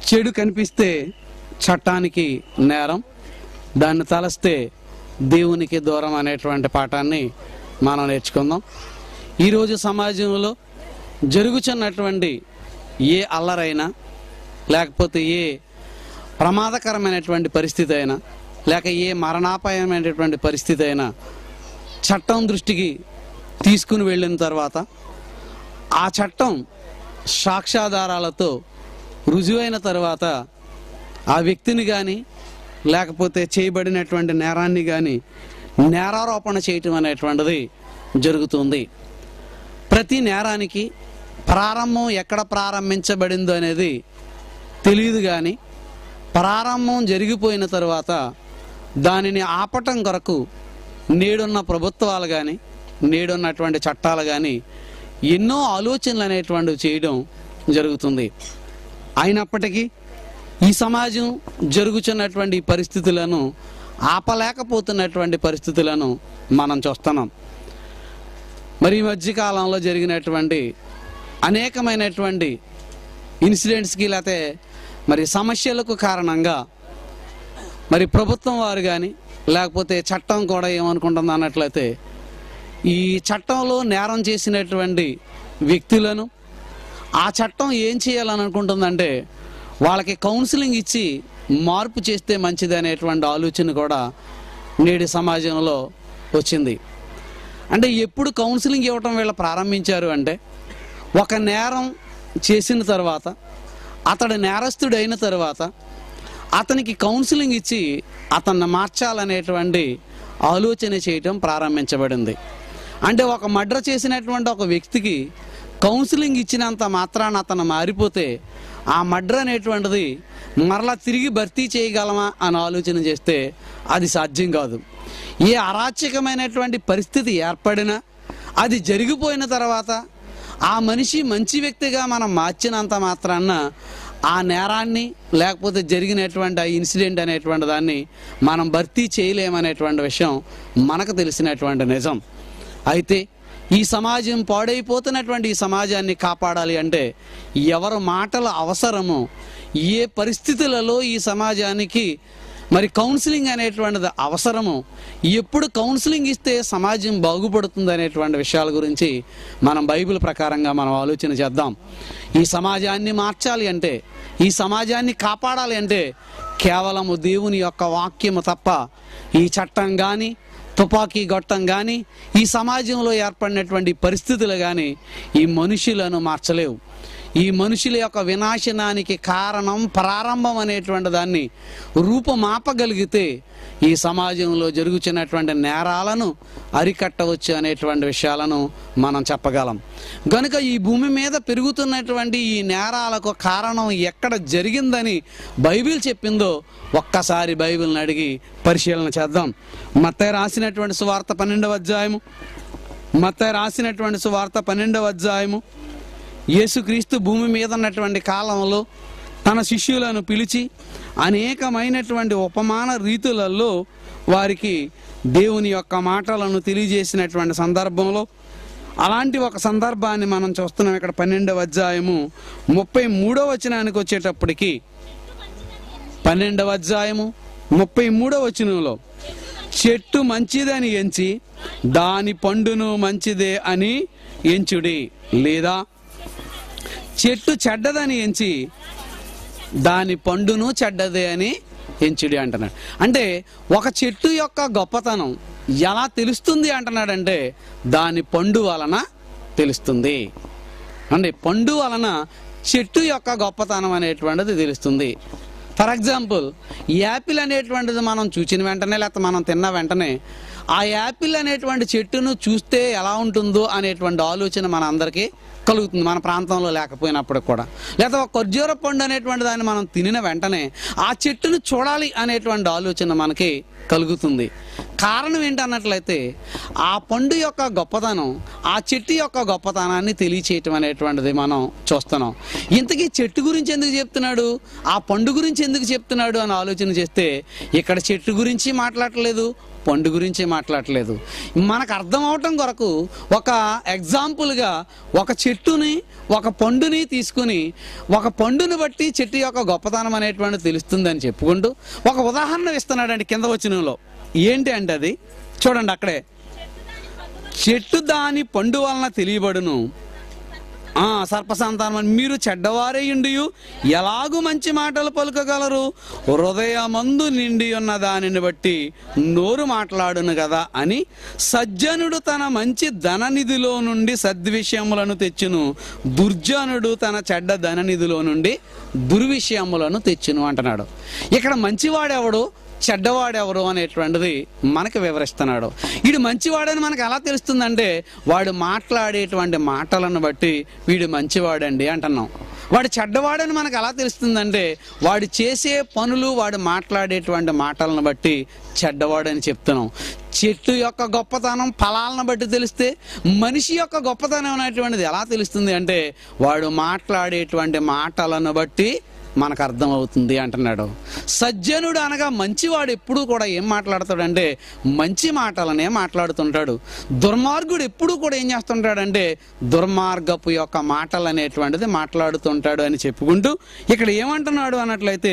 చెడు కనిపిస్తే చట్టానికి నేరం దాన్ని తలస్తే దేవునికి దూరం అనేటువంటి పాఠాన్ని మనం నేర్చుకుందాం ఈరోజు సమాజంలో జరుగుతున్నటువంటి ఏ అల్లరైనా లేకపోతే ఏ ప్రమాదకరమైనటువంటి పరిస్థితి అయినా లేక ఏ మరణాపాయమైనటువంటి పరిస్థితి అయినా చట్టం దృష్టికి తీసుకుని వెళ్ళిన తర్వాత ఆ చట్టం సాక్ష్యాధారాలతో రుజువైన తర్వాత ఆ వ్యక్తిని కానీ లేకపోతే చేయబడినటువంటి నేరాన్ని కానీ నేరారోపణ చేయటం అనేటువంటిది జరుగుతుంది ప్రతి నేరానికి ప్రారంభం ఎక్కడ ప్రారంభించబడిందో అనేది తెలియదు కానీ ప్రారంభం జరిగిపోయిన తర్వాత దానిని ఆపటం కొరకు నేడున్న ప్రభుత్వాలు కానీ నేడున్నటువంటి చట్టాలు కానీ ఎన్నో ఆలోచనలు అనేటువంటివి చేయడం జరుగుతుంది అయినప్పటికీ ఈ సమాజం జరుగుతున్నటువంటి ఈ పరిస్థితులను ఆపలేకపోతున్నటువంటి పరిస్థితులను మనం చూస్తున్నాం మరి ఈ మధ్యకాలంలో జరిగినటువంటి అనేకమైనటువంటి ఇన్సిడెంట్స్కి లేకపోతే మరి సమస్యలకు కారణంగా మరి ప్రభుత్వం వారు కానీ లేకపోతే చట్టం కూడా ఏమనుకుంటుంది అన్నట్లయితే ఈ చట్టంలో నేరం చేసినటువంటి వ్యక్తులను ఆ చట్టం ఏం చేయాలని అనుకుంటుందంటే వాళ్ళకి కౌన్సిలింగ్ ఇచ్చి మార్పు చేస్తే మంచిది అనేటువంటి ఆలోచన కూడా నేటి సమాజంలో వచ్చింది అంటే ఎప్పుడు కౌన్సిలింగ్ ఇవ్వటం వీళ్ళు ప్రారంభించారు అంటే ఒక నేరం చేసిన తర్వాత అతడు నేరస్తుడు అయిన తర్వాత అతనికి కౌన్సిలింగ్ ఇచ్చి అతన్ని మార్చాలనేటువంటి ఆలోచన చేయటం ప్రారంభించబడింది అంటే ఒక మర్డర్ చేసినటువంటి ఒక వ్యక్తికి కౌన్సిలింగ్ ఇచ్చినంత మాత్రాన అతను మారిపోతే ఆ మర్డర్ అనేటువంటిది మరలా తిరిగి భర్తీ చేయగలమా అని ఆలోచన చేస్తే అది సాధ్యం కాదు ఏ అరాచకమైనటువంటి పరిస్థితి ఏర్పడినా అది జరిగిపోయిన తర్వాత ఆ మనిషి మంచి వ్యక్తిగా మనం మార్చినంత మాత్రాన ఆ నేరాన్ని లేకపోతే జరిగినటువంటి ఆ ఇన్సిడెంట్ అనేటువంటి దాన్ని మనం భర్తీ చేయలేమనేటువంటి విషయం మనకు తెలిసినటువంటి నిజం అయితే ఈ సమాజం పాడైపోతున్నటువంటి ఈ సమాజాన్ని కాపాడాలి అంటే ఎవరి మాటల అవసరమో ఏ పరిస్థితులలో ఈ సమాజానికి మరి కౌన్సిలింగ్ అనేటువంటిది అవసరము ఎప్పుడు కౌన్సిలింగ్ ఇస్తే సమాజం బాగుపడుతుంది అనేటువంటి విషయాల గురించి మనం బైబిల్ ప్రకారంగా మనం ఆలోచన చేద్దాం ఈ సమాజాన్ని మార్చాలి అంటే ఈ సమాజాన్ని కాపాడాలి అంటే కేవలము దేవుని యొక్క వాక్యము తప్ప ఈ చట్టం కానీ తుపాకీ గొట్టం కానీ ఈ సమాజంలో ఏర్పడినటువంటి పరిస్థితులు కానీ ఈ మనుషులను మార్చలేవు ఈ మనుషుల యొక్క వినాశనానికి కారణం ప్రారంభం అనేటువంటి దాన్ని రూపమాపగలిగితే ఈ సమాజంలో జరుగుతున్నటువంటి నేరాలను అరికట్టవచ్చు అనేటువంటి విషయాలను మనం చెప్పగలం గనుక ఈ భూమి మీద పెరుగుతున్నటువంటి ఈ నేరాలకు కారణం ఎక్కడ జరిగిందని బైబిల్ చెప్పిందో ఒక్కసారి బైబిల్ని అడిగి పరిశీలన చేద్దాం మత్తయి రాసినటువంటి సువార్త పన్నెండవ అధ్యాయము మత్తయి రాసినటువంటి సువార్త పన్నెండవ అధ్యాయము యేసుక్రీస్తు భూమి మీద ఉన్నటువంటి కాలంలో తన శిష్యులను పిలిచి అనేకమైనటువంటి ఉపమాన రీతులలో వారికి దేవుని యొక్క మాటలను తెలియజేసినటువంటి సందర్భంలో అలాంటి ఒక సందర్భాన్ని మనం చూస్తున్నాం ఇక్కడ పన్నెండవ అధ్యాయము ముప్పై మూడవ వచనానికి వచ్చేటప్పటికి పన్నెండవ అధ్యాయము ముప్పై మూడవ వచనంలో చెట్టు మంచిదని ఎంచి దాని పండును మంచిదే అని ఎంచుడి లేదా చెట్టు చెడ్డదని ఎంచి దాని పండును చెడ్డదే అని ఎంచుడి అంటున్నాడు అంటే ఒక చెట్టు యొక్క గొప్పతనం ఎలా తెలుస్తుంది అంటున్నాడంటే దాని పండు వలన తెలుస్తుంది అంటే పండు వలన చెట్టు యొక్క గొప్పతనం అనేటువంటిది తెలుస్తుంది ఫర్ ఎగ్జాంపుల్ యాపిల్ అనేటువంటిది మనం చూసిన వెంటనే లేకపోతే మనం తిన్న వెంటనే ఆ యాపిల్ అనేటువంటి చెట్టును చూస్తే ఎలా ఉంటుందో అనేటువంటి ఆలోచన మన అందరికీ కలుగుతుంది మన ప్రాంతంలో లేకపోయినప్పుడు కూడా లేదా ఒక ఖర్జూర పండు అనేటువంటి దాన్ని మనం తినిన వెంటనే ఆ చెట్టును చూడాలి అనేటువంటి ఆలోచన మనకి కలుగుతుంది కారణం ఏంటన్నట్లయితే ఆ పండు యొక్క గొప్పతనం ఆ చెట్టు యొక్క గొప్పతనాన్ని తెలియచేయటం అనేటువంటిది మనం చూస్తున్నాం ఇంతకీ చెట్టు గురించి ఎందుకు చెప్తున్నాడు ఆ పండు గురించి ఎందుకు చెప్తున్నాడు అని ఆలోచన చేస్తే ఇక్కడ చెట్టు గురించి మాట్లాడట్లేదు పండు గురించి మాట్లాడట్లేదు మనకు అర్థం అవటం కొరకు ఒక ఎగ్జాంపుల్గా ఒక చెట్టుని ఒక పండుని తీసుకుని ఒక పండుని బట్టి చెట్టు యొక్క గొప్పతనం అనేటువంటి తెలుస్తుందని చెప్పుకుంటూ ఒక ఉదాహరణ ఇస్తున్నాడండి కింద వచ్చినలో ఏంటి అంటే అది చూడండి అక్కడే చెట్టు దాని పండు వలన తెలియబడును ఆ సర్పసంతానం మీరు చెడ్డవారేయుండి ఎలాగూ మంచి మాటలు పలుకగలరు హృదయమందు నిండి ఉన్న దానిని బట్టి నోరు మాట్లాడును కదా అని సజ్జనుడు తన మంచి ధననిధిలో నుండి సద్విషయములను తెచ్చును దుర్జనుడు తన చెడ్డ ధననిధిలో నుండి దుర్విషయములను తెచ్చును అంటున్నాడు ఇక్కడ మంచివాడెవడు చెడ్డవాడెవరు అనేటువంటిది మనకు వివరిస్తున్నాడు వీడు మంచివాడని మనకు ఎలా తెలుస్తుందంటే వాడు మాట్లాడేటువంటి మాటలను బట్టి వీడు మంచివాడండి అంటున్నాం వాడు చెడ్డవాడని మనకు ఎలా తెలుస్తుందంటే వాడు చేసే పనులు వాడు మాట్లాడేటువంటి మాటలను బట్టి చెడ్డవాడని చెప్తున్నాం చెట్టు యొక్క గొప్పతనం ఫలాలను బట్టి తెలిస్తే మనిషి యొక్క గొప్పతనం అనేటువంటిది ఎలా తెలుస్తుంది అంటే వాడు మాట్లాడేటువంటి మాటలను బట్టి మనకు అర్థమవుతుంది అంటున్నాడు సజ్జనుడు అనగా మంచివాడు ఎప్పుడూ కూడా ఏం మాట్లాడతాడంటే మంచి మాటలనే మాట్లాడుతుంటాడు దుర్మార్గుడు ఎప్పుడూ కూడా ఏం చేస్తుంటాడంటే దుర్మార్గపు యొక్క మాటలు అనేటువంటిది మాట్లాడుతుంటాడు అని చెప్పుకుంటూ ఇక్కడ ఏమంటున్నాడు అన్నట్లయితే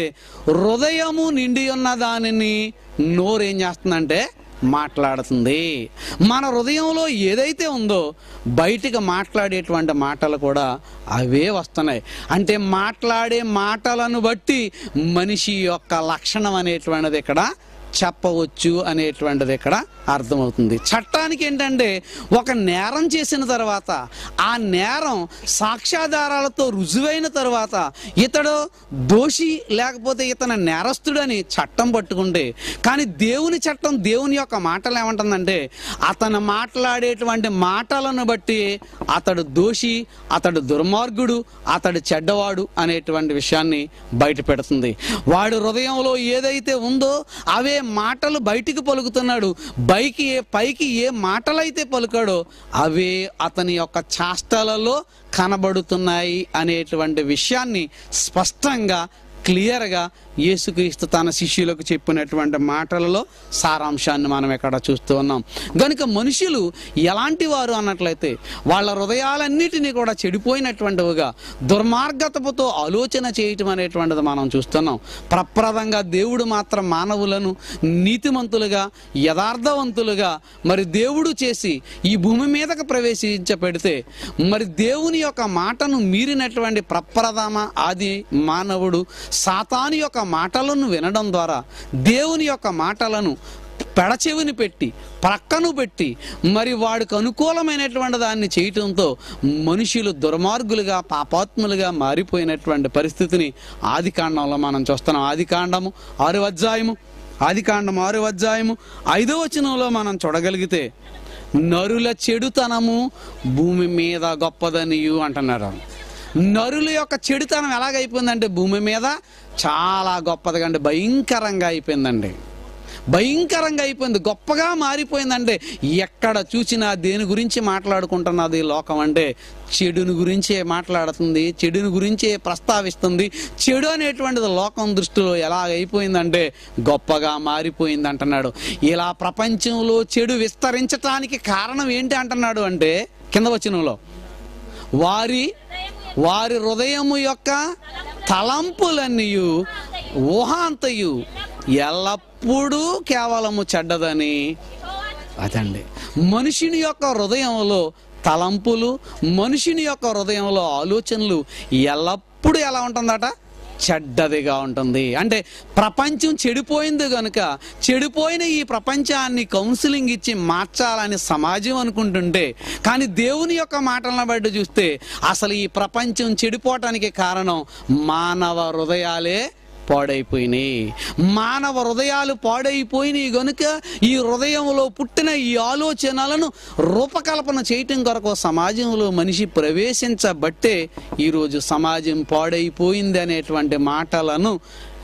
హృదయము నిండి ఉన్న దానిని నోరేం చేస్తుందంటే మాట్లాడుతుంది మన హృదయంలో ఏదైతే ఉందో బయటికి మాట్లాడేటువంటి మాటలు కూడా అవే వస్తున్నాయి అంటే మాట్లాడే మాటలను బట్టి మనిషి యొక్క లక్షణం అనేటువంటిది ఇక్కడ చెప్పవచ్చు అనేటువంటిది ఇక్కడ అర్థమవుతుంది చట్టానికి ఏంటంటే ఒక నేరం చేసిన తర్వాత ఆ నేరం సాక్ష్యాధారాలతో రుజువైన తర్వాత ఇతడు దోషి లేకపోతే ఇతను నేరస్తుడని చట్టం పట్టుకుంటే కానీ దేవుని చట్టం దేవుని యొక్క మాటలు ఏమంటుందంటే అతను మాట్లాడేటువంటి మాటలను బట్టి అతడు దోషి అతడు దుర్మార్గుడు అతడు చెడ్డవాడు అనేటువంటి విషయాన్ని బయట పెడుతుంది వాడు హృదయంలో ఏదైతే ఉందో అవే మాటలు బయటికి పలుకుతున్నాడు పైకి ఏ పైకి ఏ మాటలైతే పలుకాడో అవే అతని యొక్క చాష్టలలో కనబడుతున్నాయి అనేటువంటి విషయాన్ని స్పష్టంగా క్లియర్గా యేసుక్రీస్తు తన శిష్యులకు చెప్పినటువంటి మాటలలో సారాంశాన్ని మనం ఇక్కడ చూస్తూ ఉన్నాం గనుక మనుషులు ఎలాంటి వారు అన్నట్లయితే వాళ్ళ హృదయాలన్నిటినీ కూడా చెడిపోయినటువంటివిగా దుర్మార్గతపుతో ఆలోచన చేయటం అనేటువంటిది మనం చూస్తున్నాం ప్రప్రదంగా దేవుడు మాత్రం మానవులను నీతిమంతులుగా యథార్థవంతులుగా మరి దేవుడు చేసి ఈ భూమి మీదకు ప్రవేశించబెడితే మరి దేవుని యొక్క మాటను మీరినటువంటి ప్రప్రథమ ఆది మానవుడు సాతాను యొక్క మాటలను వినడం ద్వారా దేవుని యొక్క మాటలను పెడచెవిని పెట్టి ప్రక్కను పెట్టి మరి వాడికి అనుకూలమైనటువంటి దాన్ని చేయటంతో మనుషులు దుర్మార్గులుగా పాపాత్ములుగా మారిపోయినటువంటి పరిస్థితిని ఆది కాండంలో మనం చూస్తున్నాం ఆది కాండము ఆరు అధ్యాయము ఆది కాండం ఆరు అధ్యాయము ఐదో వచనంలో మనం చూడగలిగితే నరుల చెడుతనము భూమి మీద గొప్పదనియు అంటున్నారు నరుల యొక్క చెడుతనం ఎలాగైపోయిందంటే భూమి మీద చాలా గొప్పదిగా అంటే భయంకరంగా అయిపోయిందండి భయంకరంగా అయిపోయింది గొప్పగా మారిపోయిందంటే ఎక్కడ చూసినా దేని గురించి మాట్లాడుకుంటున్నది లోకం అంటే చెడుని గురించే మాట్లాడుతుంది చెడుని గురించే ప్రస్తావిస్తుంది చెడు అనేటువంటిది లోకం దృష్టిలో ఎలా అయిపోయిందంటే గొప్పగా మారిపోయింది అంటున్నాడు ఇలా ప్రపంచంలో చెడు విస్తరించటానికి కారణం ఏంటి అంటున్నాడు అంటే కింద వచనంలో వారి వారి హృదయము యొక్క తలంపులన్నీయు ఊహాంతయు ఎల్లప్పుడూ కేవలము చెడ్డదని అదండి మనుషుని యొక్క హృదయంలో తలంపులు మనుషుని యొక్క హృదయంలో ఆలోచనలు ఎల్లప్పుడూ ఎలా ఉంటుందట చెడ్డదిగా ఉంటుంది అంటే ప్రపంచం చెడిపోయింది కనుక చెడిపోయిన ఈ ప్రపంచాన్ని కౌన్సిలింగ్ ఇచ్చి మార్చాలని సమాజం అనుకుంటుంటే కానీ దేవుని యొక్క మాటలను బట్టి చూస్తే అసలు ఈ ప్రపంచం చెడిపోవటానికి కారణం మానవ హృదయాలే పాడైపోయినాయి మానవ హృదయాలు పాడైపోయినాయి గనుక ఈ హృదయంలో పుట్టిన ఈ ఆలోచనలను రూపకల్పన చేయటం కొరకు సమాజంలో మనిషి ప్రవేశించబట్టే ఈరోజు సమాజం పాడైపోయింది అనేటువంటి మాటలను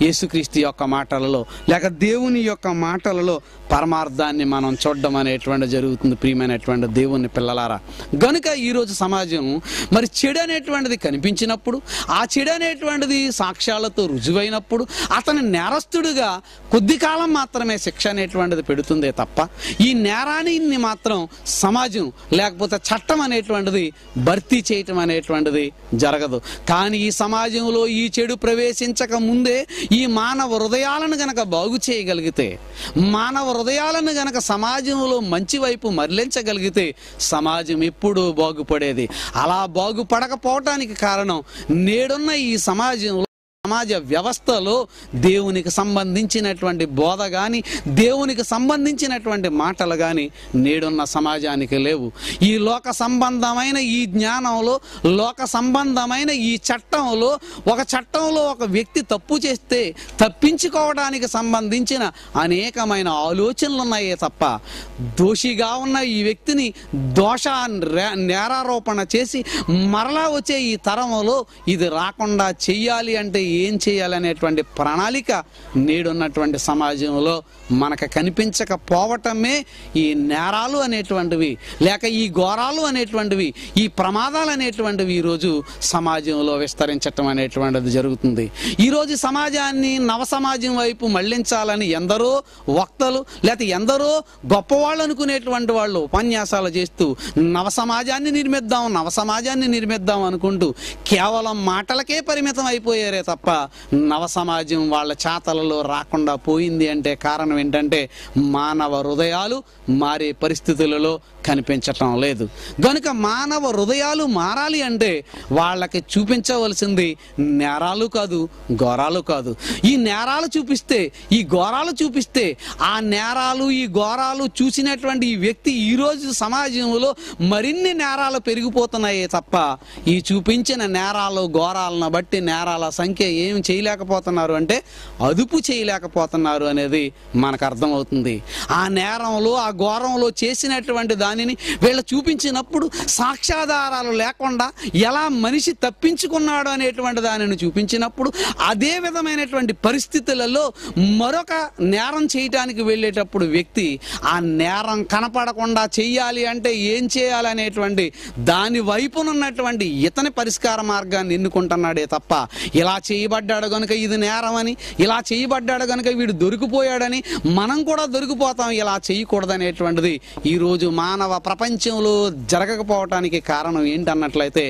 యేసుక్రీస్తు యొక్క మాటలలో లేక దేవుని యొక్క మాటలలో పరమార్థాన్ని మనం చూడడం అనేటువంటి జరుగుతుంది ప్రియమైనటువంటి దేవుని పిల్లలారా గనుక ఈరోజు సమాజం మరి చెడు అనేటువంటిది కనిపించినప్పుడు ఆ చెడు అనేటువంటిది సాక్ష్యాలతో రుజువైనప్పుడు అతని నేరస్తుడుగా కొద్ది కాలం మాత్రమే శిక్ష అనేటువంటిది పెడుతుందే తప్ప ఈ నేరాన్ని మాత్రం సమాజం లేకపోతే చట్టం అనేటువంటిది భర్తీ చేయటం అనేటువంటిది జరగదు కానీ ఈ సమాజంలో ఈ చెడు ప్రవేశించక ముందే ఈ మానవ హృదయాలను గనక బాగు చేయగలిగితే మానవ హృదయాలను గనక సమాజంలో మంచి వైపు మరలించగలిగితే సమాజం ఎప్పుడూ బాగుపడేది అలా బాగుపడకపోవటానికి కారణం నేడున్న ఈ సమాజంలో సమాజ వ్యవస్థలో దేవునికి సంబంధించినటువంటి బోధ కానీ దేవునికి సంబంధించినటువంటి మాటలు కానీ నేడున్న సమాజానికి లేవు ఈ లోక సంబంధమైన ఈ జ్ఞానంలో లోక సంబంధమైన ఈ చట్టంలో ఒక చట్టంలో ఒక వ్యక్తి తప్పు చేస్తే తప్పించుకోవడానికి సంబంధించిన అనేకమైన ఆలోచనలు ఉన్నాయే తప్ప దోషిగా ఉన్న ఈ వ్యక్తిని దోష రే- నేరారోపణ చేసి మరలా వచ్చే ఈ తరంలో ఇది రాకుండా చెయ్యాలి అంటే ఏం చేయాలనేటువంటి ప్రణాళిక నేడున్నటువంటి సమాజంలో మనకు కనిపించకపోవటమే ఈ నేరాలు అనేటువంటివి లేక ఈ ఘోరాలు అనేటువంటివి ఈ ప్రమాదాలు అనేటువంటివి ఈరోజు సమాజంలో విస్తరించటం అనేటువంటిది జరుగుతుంది ఈరోజు సమాజాన్ని నవ సమాజం వైపు మళ్లించాలని ఎందరో వక్తలు లేకపోతే ఎందరో గొప్పవాళ్ళు అనుకునేటువంటి వాళ్ళు ఉపన్యాసాలు చేస్తూ నవ సమాజాన్ని నిర్మిద్దాం నవ సమాజాన్ని నిర్మిద్దాం అనుకుంటూ కేవలం మాటలకే పరిమితం అయిపోయారే తప్ప నవ సమాజం వాళ్ళ చాతలలో రాకుండా పోయింది అంటే కారణం ఏంటంటే మానవ హృదయాలు మారే పరిస్థితులలో కనిపించటం లేదు గనుక మానవ హృదయాలు మారాలి అంటే వాళ్ళకి చూపించవలసింది నేరాలు కాదు ఘోరాలు కాదు ఈ నేరాలు చూపిస్తే ఈ ఘోరాలు చూపిస్తే ఆ నేరాలు ఈ ఘోరాలు చూసినటువంటి ఈ వ్యక్తి ఈరోజు సమాజంలో మరిన్ని నేరాలు పెరిగిపోతున్నాయే తప్ప ఈ చూపించిన నేరాలు ఘోరాలను బట్టి నేరాల సంఖ్య ఏం చేయలేకపోతున్నారు అంటే అదుపు చేయలేకపోతున్నారు అనేది మనకు అర్థమవుతుంది ఆ నేరంలో ఆ ఘోరంలో చేసినటువంటి దానిని వీళ్ళు చూపించినప్పుడు సాక్ష్యాధారాలు లేకుండా ఎలా మనిషి తప్పించుకున్నాడు అనేటువంటి దానిని చూపించినప్పుడు అదే విధమైనటువంటి పరిస్థితులలో మరొక నేరం చేయటానికి వెళ్ళేటప్పుడు వ్యక్తి ఆ నేరం కనపడకుండా చెయ్యాలి అంటే ఏం చేయాలనేటువంటి దాని వైపునున్నటువంటి ఇతని పరిష్కార మార్గాన్ని ఎన్నుకుంటున్నాడే తప్ప ఇలా చేయబడ్డాడు గనుక ఇది నేరం అని ఇలా చేయబడ్డాడు గనుక వీడు దొరికిపోయాడని మనం కూడా దొరికిపోతాం ఇలా చేయకూడదనేటువంటిది ఈరోజు మానవ ప్రపంచంలో జరగకపోవటానికి కారణం ఏంటన్నట్లయితే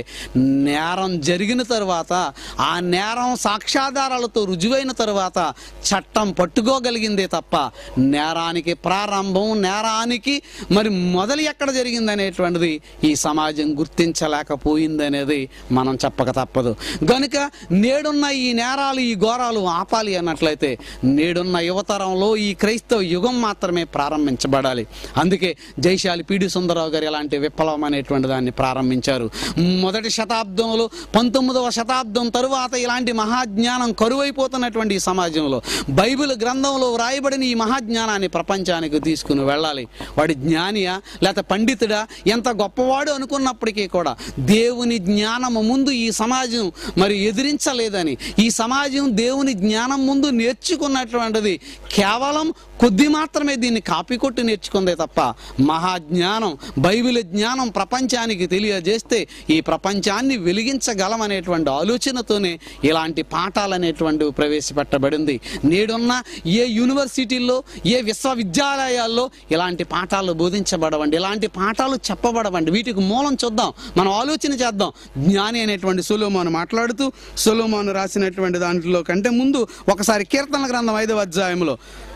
నేరం జరిగిన తరువాత ఆ నేరం సాక్ష్యాధారాలతో రుజువైన తరువాత చట్టం పట్టుకోగలిగిందే తప్ప నేరానికి ప్రారంభం నేరానికి మరి మొదలు ఎక్కడ జరిగింది అనేటువంటిది ఈ సమాజం గుర్తించలేకపోయింది అనేది మనం చెప్పక తప్పదు గనుక నేడున్న ఈ నేరాలు ఈ ఘోరాలు ఆపాలి అన్నట్లయితే నేడున్న యువతరంలో ఈ క్రైస్తవ యుగం మాత్రమే ప్రారంభించబడాలి అందుకే జైశాలి పీడి సుందరరావు గారు ఇలాంటి విప్లవం అనేటువంటి దాన్ని ప్రారంభించారు మొదటి శతాబ్దంలో పంతొమ్మిదవ శతాబ్దం తరువాత ఇలాంటి మహాజ్ఞానం కరువైపోతున్నటువంటి ఈ సమాజంలో బైబిల్ గ్రంథంలో వ్రాయబడిన ఈ మహాజ్ఞానాన్ని ప్రపంచానికి తీసుకుని వెళ్ళాలి వాడి జ్ఞానియా లేకపోతే పండితుడా ఎంత గొప్పవాడు అనుకున్నప్పటికీ కూడా దేవుని జ్ఞానము ముందు ఈ సమాజం మరి ఎదిరించలేదని ఈ సమాజం దేవుని జ్ఞానం ముందు నేర్చుకున్నటువంటిది కేవలం కొద్ది మాత్రమే దీన్ని కాపీ కొట్టి నేర్చుకుందే తప్ప మహాజ్ఞానం బైబిల్ జ్ఞానం ప్రపంచానికి తెలియజేస్తే ఈ ప్రపంచాన్ని వెలిగించగలమనేటువంటి ఆలోచనతోనే ఇలాంటి పాఠాలు అనేటువంటివి ప్రవేశపెట్టబడింది నేడున్న ఏ యూనివర్సిటీల్లో ఏ విశ్వవిద్యాలయాల్లో ఇలాంటి పాఠాలు బోధించబడవండి ఇలాంటి పాఠాలు చెప్పబడవండి వీటికి మూలం చూద్దాం మనం ఆలోచన చేద్దాం జ్ఞాని అనేటువంటి సొలోమాను మాట్లాడుతూ సొలోమాను రాసినటువంటి దాంట్లో కంటే ముందు ఒకసారి కీర్తన గ్రంథం ఐదవ అధ్యాయంలో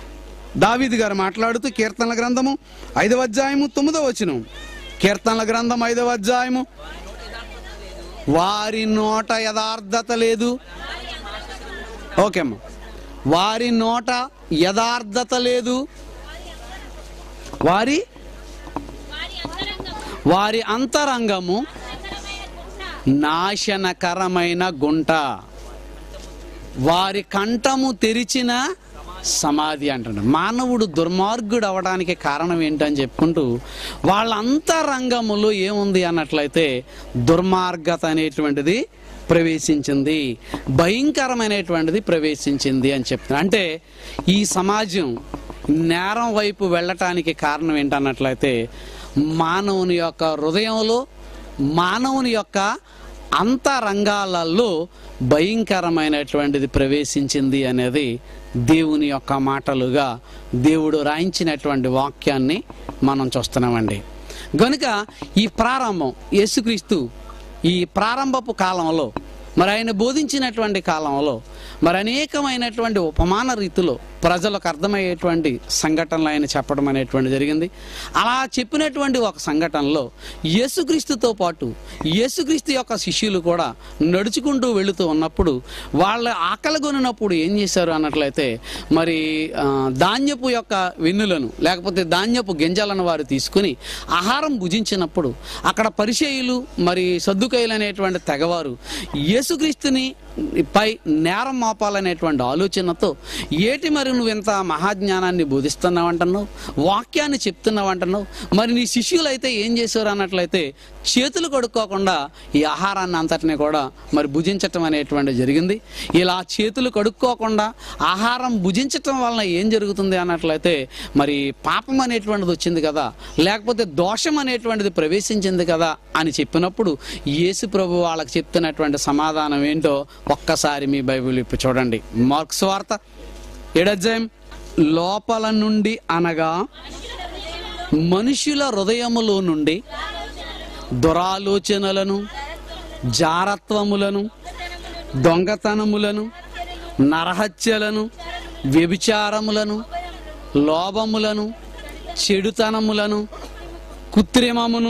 దావీదు గారు మాట్లాడుతూ కీర్తనల గ్రంథము ఐదవ అధ్యాయము తొమ్మిదవ వచనం కీర్తనల గ్రంథం ఐదవ అధ్యాయము వారి నోట యథార్థత లేదు ఓకే అమ్మా వారి నోట యథార్థత లేదు వారి వారి అంతరంగము నాశనకరమైన గుంట వారి కంఠము తెరిచిన సమాధి అంటాడు మానవుడు దుర్మార్గుడు అవడానికి కారణం ఏంటని చెప్పుకుంటూ వాళ్ళ అంతరంగములో ఏముంది అన్నట్లయితే దుర్మార్గత అనేటువంటిది ప్రవేశించింది భయంకరమైనటువంటిది ప్రవేశించింది అని చెప్తున్నారు అంటే ఈ సమాజం నేరం వైపు వెళ్ళటానికి కారణం ఏంటన్నట్లయితే మానవుని యొక్క హృదయంలో మానవుని యొక్క అంతరంగాలలో భయంకరమైనటువంటిది ప్రవేశించింది అనేది దేవుని యొక్క మాటలుగా దేవుడు రాయించినటువంటి వాక్యాన్ని మనం చూస్తున్నామండి గనుక ఈ ప్రారంభం యేసుక్రీస్తు ఈ ప్రారంభపు కాలంలో మరి ఆయన బోధించినటువంటి కాలంలో మరి అనేకమైనటువంటి ఉపమాన రీతిలో ప్రజలకు అర్థమయ్యేటువంటి సంఘటనలు ఆయన చెప్పడం అనేటువంటి జరిగింది అలా చెప్పినటువంటి ఒక సంఘటనలో యేసుక్రీస్తుతో పాటు యేసుక్రీస్తు యొక్క శిష్యులు కూడా నడుచుకుంటూ వెళుతూ ఉన్నప్పుడు వాళ్ళ ఆకలి కొనినప్పుడు ఏం చేశారు అన్నట్లయితే మరి ఆ, ధాన్యపు యొక్క వెన్నులను లేకపోతే ధాన్యపు గింజలను వారు తీసుకుని ఆహారం భుజించినప్పుడు అక్కడ పరిచయులు మరి సర్దుకైలు అనేటువంటి తెగవారు యేసుక్రీస్తుని పై నేరం మోపాలనేటువంటి ఆలోచనతో ఏటి మరి నువ్వు ఇంత మహాజ్ఞానాన్ని బోధిస్తున్నావు అంటున్నావు వాక్యాన్ని చెప్తున్నావు అంటున్నావు మరి నీ శిష్యులు అయితే ఏం చేశారు అన్నట్లయితే చేతులు కడుక్కోకుండా ఈ ఆహారాన్ని అంతటిని కూడా మరి భుజించటం అనేటువంటి జరిగింది ఇలా చేతులు కడుక్కోకుండా ఆహారం భుజించటం వలన ఏం జరుగుతుంది అన్నట్లయితే మరి పాపం అనేటువంటిది వచ్చింది కదా లేకపోతే దోషం అనేటువంటిది ప్రవేశించింది కదా అని చెప్పినప్పుడు యేసు ప్రభు వాళ్ళకి చెప్తున్నటువంటి సమాధానం ఏంటో ఒక్కసారి మీ బైబిల్ ఇప్పు చూడండి మార్క్స్ వార్త ఎడజయం లోపల నుండి అనగా మనుషుల హృదయములో నుండి దురాలోచనలను జారత్వములను దొంగతనములను నరహత్యలను వ్యభిచారములను లోభములను చెడుతనములను కృత్రిమమును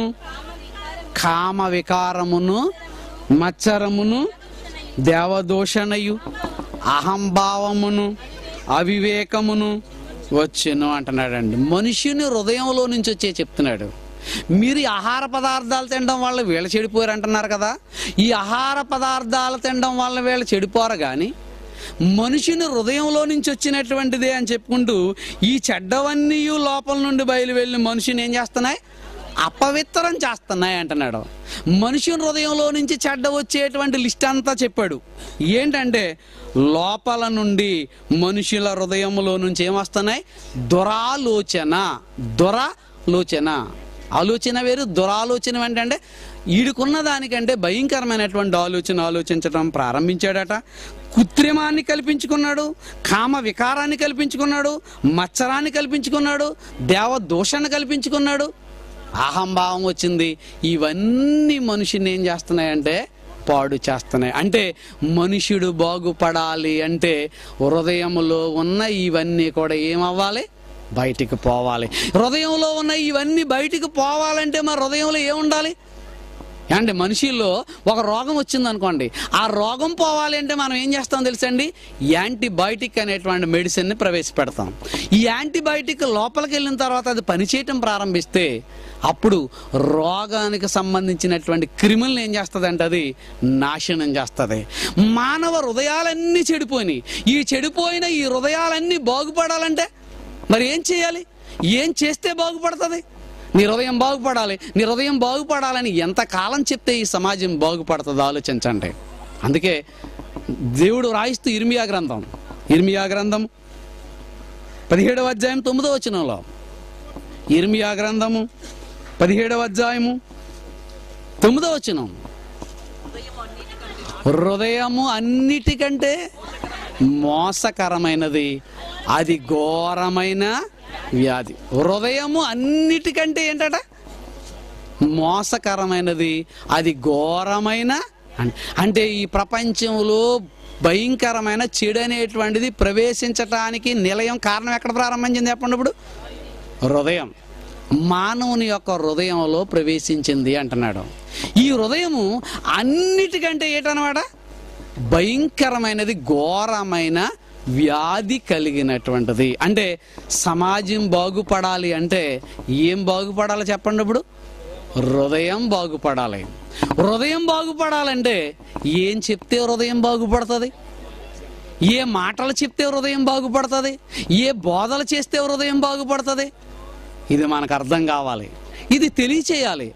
కామ వికారమును మచ్చరమును దేవదూషణయు అహంభావమును అవివేకమును వచ్చును అంటున్నాడండి మనుషుని హృదయంలో నుంచి వచ్చే చెప్తున్నాడు మీరు ఈ ఆహార పదార్థాలు తినడం వల్ల వీళ్ళు చెడిపోయారు అంటున్నారు కదా ఈ ఆహార పదార్థాలు తినడం వల్ల వీళ్ళు చెడిపోరు కానీ మనుషుని హృదయంలో నుంచి వచ్చినటువంటిదే అని చెప్పుకుంటూ ఈ చెడ్డవన్నీ లోపల నుండి బయలు వెళ్ళి మనుషుని ఏం చేస్తున్నాయి అపవిత్రం చేస్తున్నాయి అంటున్నాడు మనుషుని హృదయంలో నుంచి చెడ్డ వచ్చేటువంటి లిస్ట్ అంతా చెప్పాడు ఏంటంటే లోపల నుండి మనుషుల హృదయంలో నుంచి ఏమొస్తున్నాయి దురాలోచన దురాలోచన ఆలోచన వేరు దురాలోచన ఏంటంటే ఈడుకున్న దానికంటే భయంకరమైనటువంటి ఆలోచన ఆలోచించడం ప్రారంభించాడట కృత్రిమాన్ని కల్పించుకున్నాడు కామ వికారాన్ని కల్పించుకున్నాడు మచ్చరాన్ని కల్పించుకున్నాడు దేవ దోషాన్ని కల్పించుకున్నాడు అహంభావం వచ్చింది ఇవన్నీ మనిషిని ఏం చేస్తున్నాయంటే పాడు చేస్తున్నాయి అంటే మనుషుడు బాగుపడాలి అంటే హృదయములో ఉన్న ఇవన్నీ కూడా ఏమవ్వాలి బయటికి పోవాలి హృదయంలో ఉన్న ఇవన్నీ బయటికి పోవాలంటే మరి హృదయంలో ఏముండాలి అంటే మనిషిలో ఒక రోగం వచ్చింది అనుకోండి ఆ రోగం పోవాలి అంటే మనం ఏం చేస్తాం తెలుసండి యాంటీబయాటిక్ అనేటువంటి మెడిసిన్ని ప్రవేశపెడతాం ఈ యాంటీబయాటిక్ లోపలికి వెళ్ళిన తర్వాత అది పనిచేయటం ప్రారంభిస్తే అప్పుడు రోగానికి సంబంధించినటువంటి క్రిములను ఏం చేస్తుంది అంటే అది నాశనం చేస్తుంది మానవ హృదయాలన్నీ చెడిపోయినాయి ఈ చెడిపోయిన ఈ హృదయాలన్నీ బాగుపడాలంటే మరి ఏం చేయాలి ఏం చేస్తే బాగుపడుతుంది నీ హృదయం బాగుపడాలి నీ హృదయం బాగుపడాలని ఎంతకాలం చెప్తే ఈ సమాజం బాగుపడుతుందో ఆలోచించండి అందుకే దేవుడు రాయిస్తూ ఇర్మియా గ్రంథం ఇర్మియా గ్రంథం పదిహేడవ అధ్యాయం తొమ్మిదవ వచనంలో ఇర్మియా గ్రంథము పదిహేడవ అధ్యాయము తొమ్మిదవ వచనం హృదయము అన్నిటికంటే మోసకరమైనది అది ఘోరమైన వ్యాధి హృదయము అన్నిటికంటే ఏంటట మోసకరమైనది అది ఘోరమైన అన్- అంటే ఈ ప్రపంచంలో భయంకరమైన చెడు అనేటువంటిది ప్రవేశించటానికి నిలయం కారణం ఎక్కడ ప్రారంభించింది చెప్పండి ఇప్పుడు హృదయం మానవుని యొక్క హృదయంలో ప్రవేశించింది అంటున్నాడు ఈ హృదయము అన్నిటికంటే ఏంటన్నమాట భయంకరమైనది ఘోరమైన వ్యాధి కలిగినటువంటిది అంటే సమాజం బాగుపడాలి అంటే ఏం బాగుపడాలి చెప్పండి ఇప్పుడు హృదయం బాగుపడాలి హృదయం బాగుపడాలంటే ఏం చెప్తే హృదయం బాగుపడుతుంది ఏ మాటలు చెప్తే హృదయం బాగుపడుతుంది ఏ బోధలు చేస్తే హృదయం బాగుపడుతుంది ఇది మనకు అర్థం కావాలి ఇది తెలియచేయాలి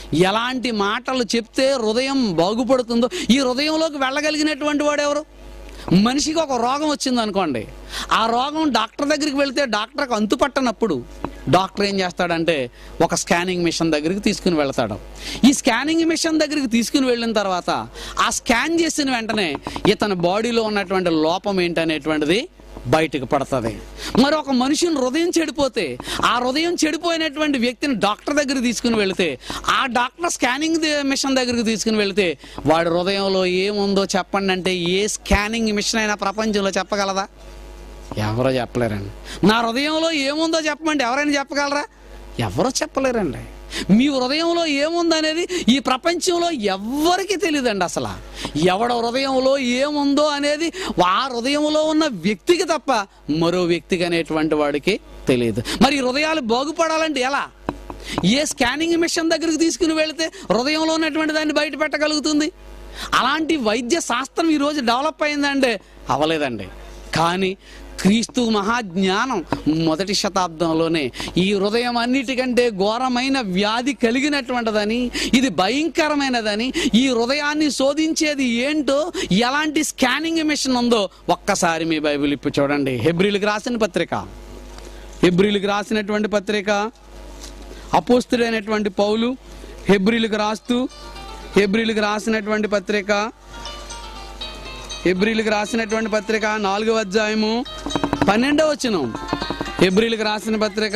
ఎలాంటి మాటలు చెప్తే హృదయం బాగుపడుతుందో ఈ హృదయంలోకి వెళ్ళగలిగినటువంటి వాడు ఎవరు మనిషికి ఒక రోగం వచ్చింది అనుకోండి ఆ రోగం డాక్టర్ దగ్గరికి వెళ్తే డాక్టర్కి అంతుపట్టనప్పుడు డాక్టర్ ఏం చేస్తాడంటే ఒక స్కానింగ్ మిషన్ దగ్గరికి తీసుకుని వెళ్తాడు ఈ స్కానింగ్ మిషన్ దగ్గరికి తీసుకుని వెళ్ళిన తర్వాత ఆ స్కాన్ చేసిన వెంటనే ఇతని బాడీలో ఉన్నటువంటి లోపం ఏంటనేటువంటిది బయటకు పడుతుంది మరి ఒక మనిషిని హృదయం చెడిపోతే ఆ హృదయం చెడిపోయినటువంటి వ్యక్తిని డాక్టర్ దగ్గర తీసుకుని వెళితే ఆ డాక్టర్ స్కానింగ్ ది- మిషన్ దగ్గరికి తీసుకుని వెళితే వాడి హృదయంలో ఏముందో చెప్పండి అంటే ఏ స్కానింగ్ మిషన్ అయినా ప్రపంచంలో చెప్పగలదా ఎవరో చెప్పలేరండి నా హృదయంలో ఏముందో చెప్పమంటే ఎవరైనా చెప్పగలరా ఎవరో చెప్పలేరండి మీ హృదయంలో ఏముందనేది ఈ ప్రపంచంలో ఎవ్వరికి తెలియదండి అసలు ఎవడ హృదయంలో ఏముందో అనేది ఆ హృదయంలో ఉన్న వ్యక్తికి తప్ప మరో వ్యక్తికి అనేటువంటి వాడికి తెలియదు మరి ఈ హృదయాలు బాగుపడాలంటే ఎలా ఏ స్కానింగ్ మిషన్ దగ్గరికి తీసుకుని వెళితే హృదయంలో ఉన్నటువంటి దాన్ని బయట పెట్టగలుగుతుంది అలాంటి వైద్య శాస్త్రం ఈరోజు డెవలప్ అయిందంటే అవలేదండి కానీ క్రీస్తు మహాజ్ఞానం మొదటి శతాబ్దంలోనే ఈ హృదయం అన్నిటికంటే ఘోరమైన వ్యాధి కలిగినటువంటిదని ఇది భయంకరమైనదని ఈ హృదయాన్ని శోధించేది ఏంటో ఎలాంటి స్కానింగ్ మిషన్ ఉందో ఒక్కసారి మీ బైబిల్ ఇప్పు చూడండి హెబ్రిల్కి రాసిన పత్రిక హెబ్రిల్కి రాసినటువంటి పత్రిక అపోస్తుడైనటువంటి పౌలు హెబ్రిల్కి రాస్తూ హెబ్రిల్కి రాసినటువంటి పత్రిక హెబ్రిల్కి రాసినటువంటి పత్రిక నాలుగవ అధ్యాయము పన్నెండవ వచనం హెబ్రిల్కి రాసిన పత్రిక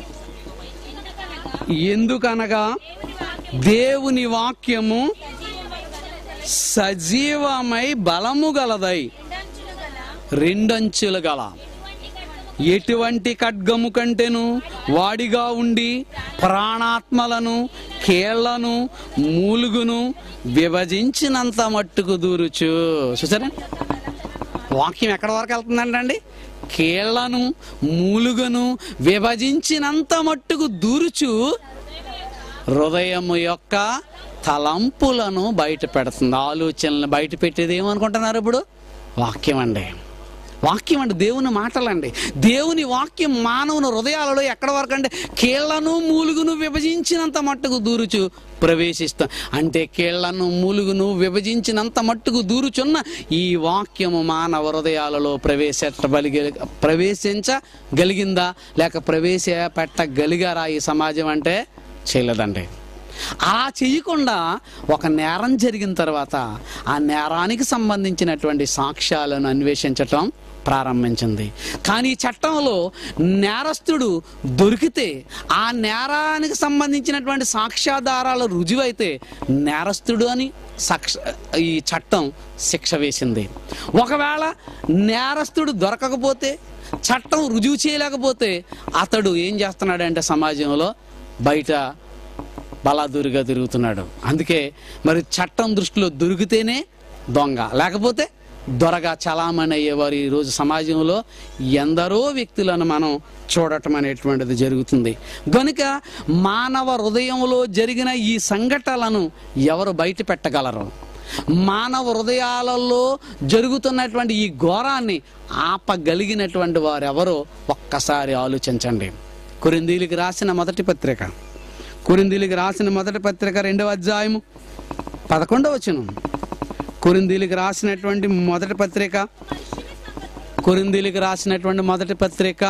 ఎందుకనగా దేవుని వాక్యము సజీవమై బలము గలదై రెండంచులు గల ఎటువంటి ఖడ్గము కంటెను వాడిగా ఉండి ప్రాణాత్మలను కేళ్లను మూలుగును విభజించినంత మట్టుకు దూరుచు చూసారా వాక్యం ఎక్కడ వరకు వెళ్తుందంటండి కేళ్లను మూలుగను విభజించినంత మట్టుకు దూరుచు హృదయము యొక్క తలంపులను బయట పెడుతుంది ఆలోచనలను బయట పెట్టేది ఏమనుకుంటున్నారు ఇప్పుడు వాక్యం అండి వాక్యం అండి దేవుని మాటలండి దేవుని వాక్యం మానవుని హృదయాలలో ఎక్కడ వరకు అంటే కీళ్లను మూలుగును విభజించినంత మట్టుకు దూరుచు ప్రవేశిస్తాం అంటే కీళ్లను మూలుగును విభజించినంత మట్టుకు దూరుచున్న ఈ వాక్యము మానవ హృదయాలలో ప్రవేశించబలిగి ప్రవేశించగలిగిందా లేక ప్రవేశ పెట్టగలిగారా ఈ సమాజం అంటే చేయలేదండి అలా చేయకుండా ఒక నేరం జరిగిన తర్వాత ఆ నేరానికి సంబంధించినటువంటి సాక్ష్యాలను అన్వేషించటం ప్రారంభించింది కానీ ఈ చట్టంలో నేరస్తుడు దొరికితే ఆ నేరానికి సంబంధించినటువంటి సాక్ష్యాధారాలు రుజువైతే నేరస్తుడు అని సాక్ష ఈ చట్టం శిక్ష వేసింది ఒకవేళ నేరస్తుడు దొరకకపోతే చట్టం రుజువు చేయలేకపోతే అతడు ఏం చేస్తున్నాడంటే సమాజంలో బయట బలాదూరిగా తిరుగుతున్నాడు అందుకే మరి చట్టం దృష్టిలో దొరికితేనే దొంగ లేకపోతే దొరగా చలామణి అయ్యేవారు ఈరోజు సమాజంలో ఎందరో వ్యక్తులను మనం చూడటం అనేటువంటిది జరుగుతుంది గనుక మానవ హృదయంలో జరిగిన ఈ సంఘటనలను ఎవరు బయట పెట్టగలరు మానవ హృదయాలలో జరుగుతున్నటువంటి ఈ ఘోరాన్ని ఆపగలిగినటువంటి వారు ఎవరో ఒక్కసారి ఆలోచించండి కొరిందీలికి రాసిన మొదటి పత్రిక కొరిందీలికి రాసిన మొదటి పత్రిక రెండవ అధ్యాయము పదకొండవ వచనం కొరిందీలికి రాసినటువంటి మొదటి పత్రిక కొరిందీలికి రాసినటువంటి మొదటి పత్రిక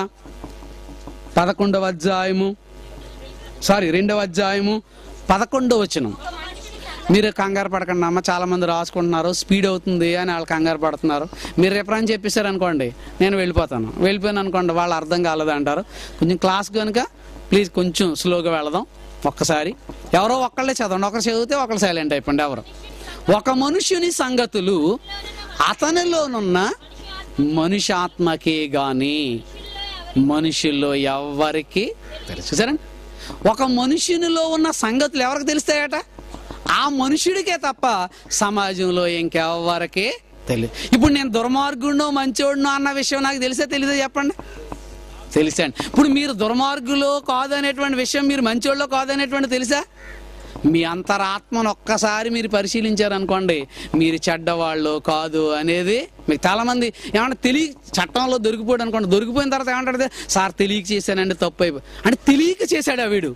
పదకొండవ అధ్యాయము సారీ రెండవ అధ్యాయము పదకొండవ వచనం మీరు కంగారు పడకండి అమ్మ చాలా మంది రాసుకుంటున్నారు స్పీడ్ అవుతుంది అని వాళ్ళు కంగారు పడుతున్నారు మీరు రేపని చెప్పేశారు అనుకోండి నేను వెళ్ళిపోతాను వెళ్ళిపోయాను అనుకోండి వాళ్ళు అర్థం కాలేదు అంటారు కొంచెం క్లాస్ కనుక ప్లీజ్ కొంచెం స్లోగా వెళదాం ఒక్కసారి ఎవరో ఒక్కళ్ళే చదవండి ఒకరు చదివితే ఒకరు సైలెంట్ అయిపోండి ఎవరు ఒక మనుష్యుని సంగతులు అతనిలోనున్న మనిషి ఆత్మకే గాని మనుషుల్లో ఎవ్వరికి తెలుసు చూసారండి ఒక మనుషునిలో ఉన్న సంగతులు ఎవరికి తెలుస్తాయట ఆ మనుషుడికే తప్ప సమాజంలో ఇంకెవ్వరికి తెలియదు ఇప్పుడు నేను దుర్మార్గుడినో మంచోడినో అన్న విషయం నాకు తెలిసే తెలియదో చెప్పండి తెలుసండి ఇప్పుడు మీరు దుర్మార్గులో కాదనేటువంటి విషయం మీరు మంచోళ్ళలో కాదనేటువంటి తెలుసా మీ అంతరాత్మను ఒక్కసారి మీరు పరిశీలించారనుకోండి మీరు చెడ్డవాళ్ళు కాదు అనేది మీకు చాలా మంది ఏమన్నా తెలియ చట్టంలో దొరికిపోయాడు అనుకోండి దొరికిపోయిన తర్వాత ఏమంటాడు సార్ తెలియక చేశానండి తప్పు అయిపోయి అంటే తెలియక చేశాడు ఆ వీడు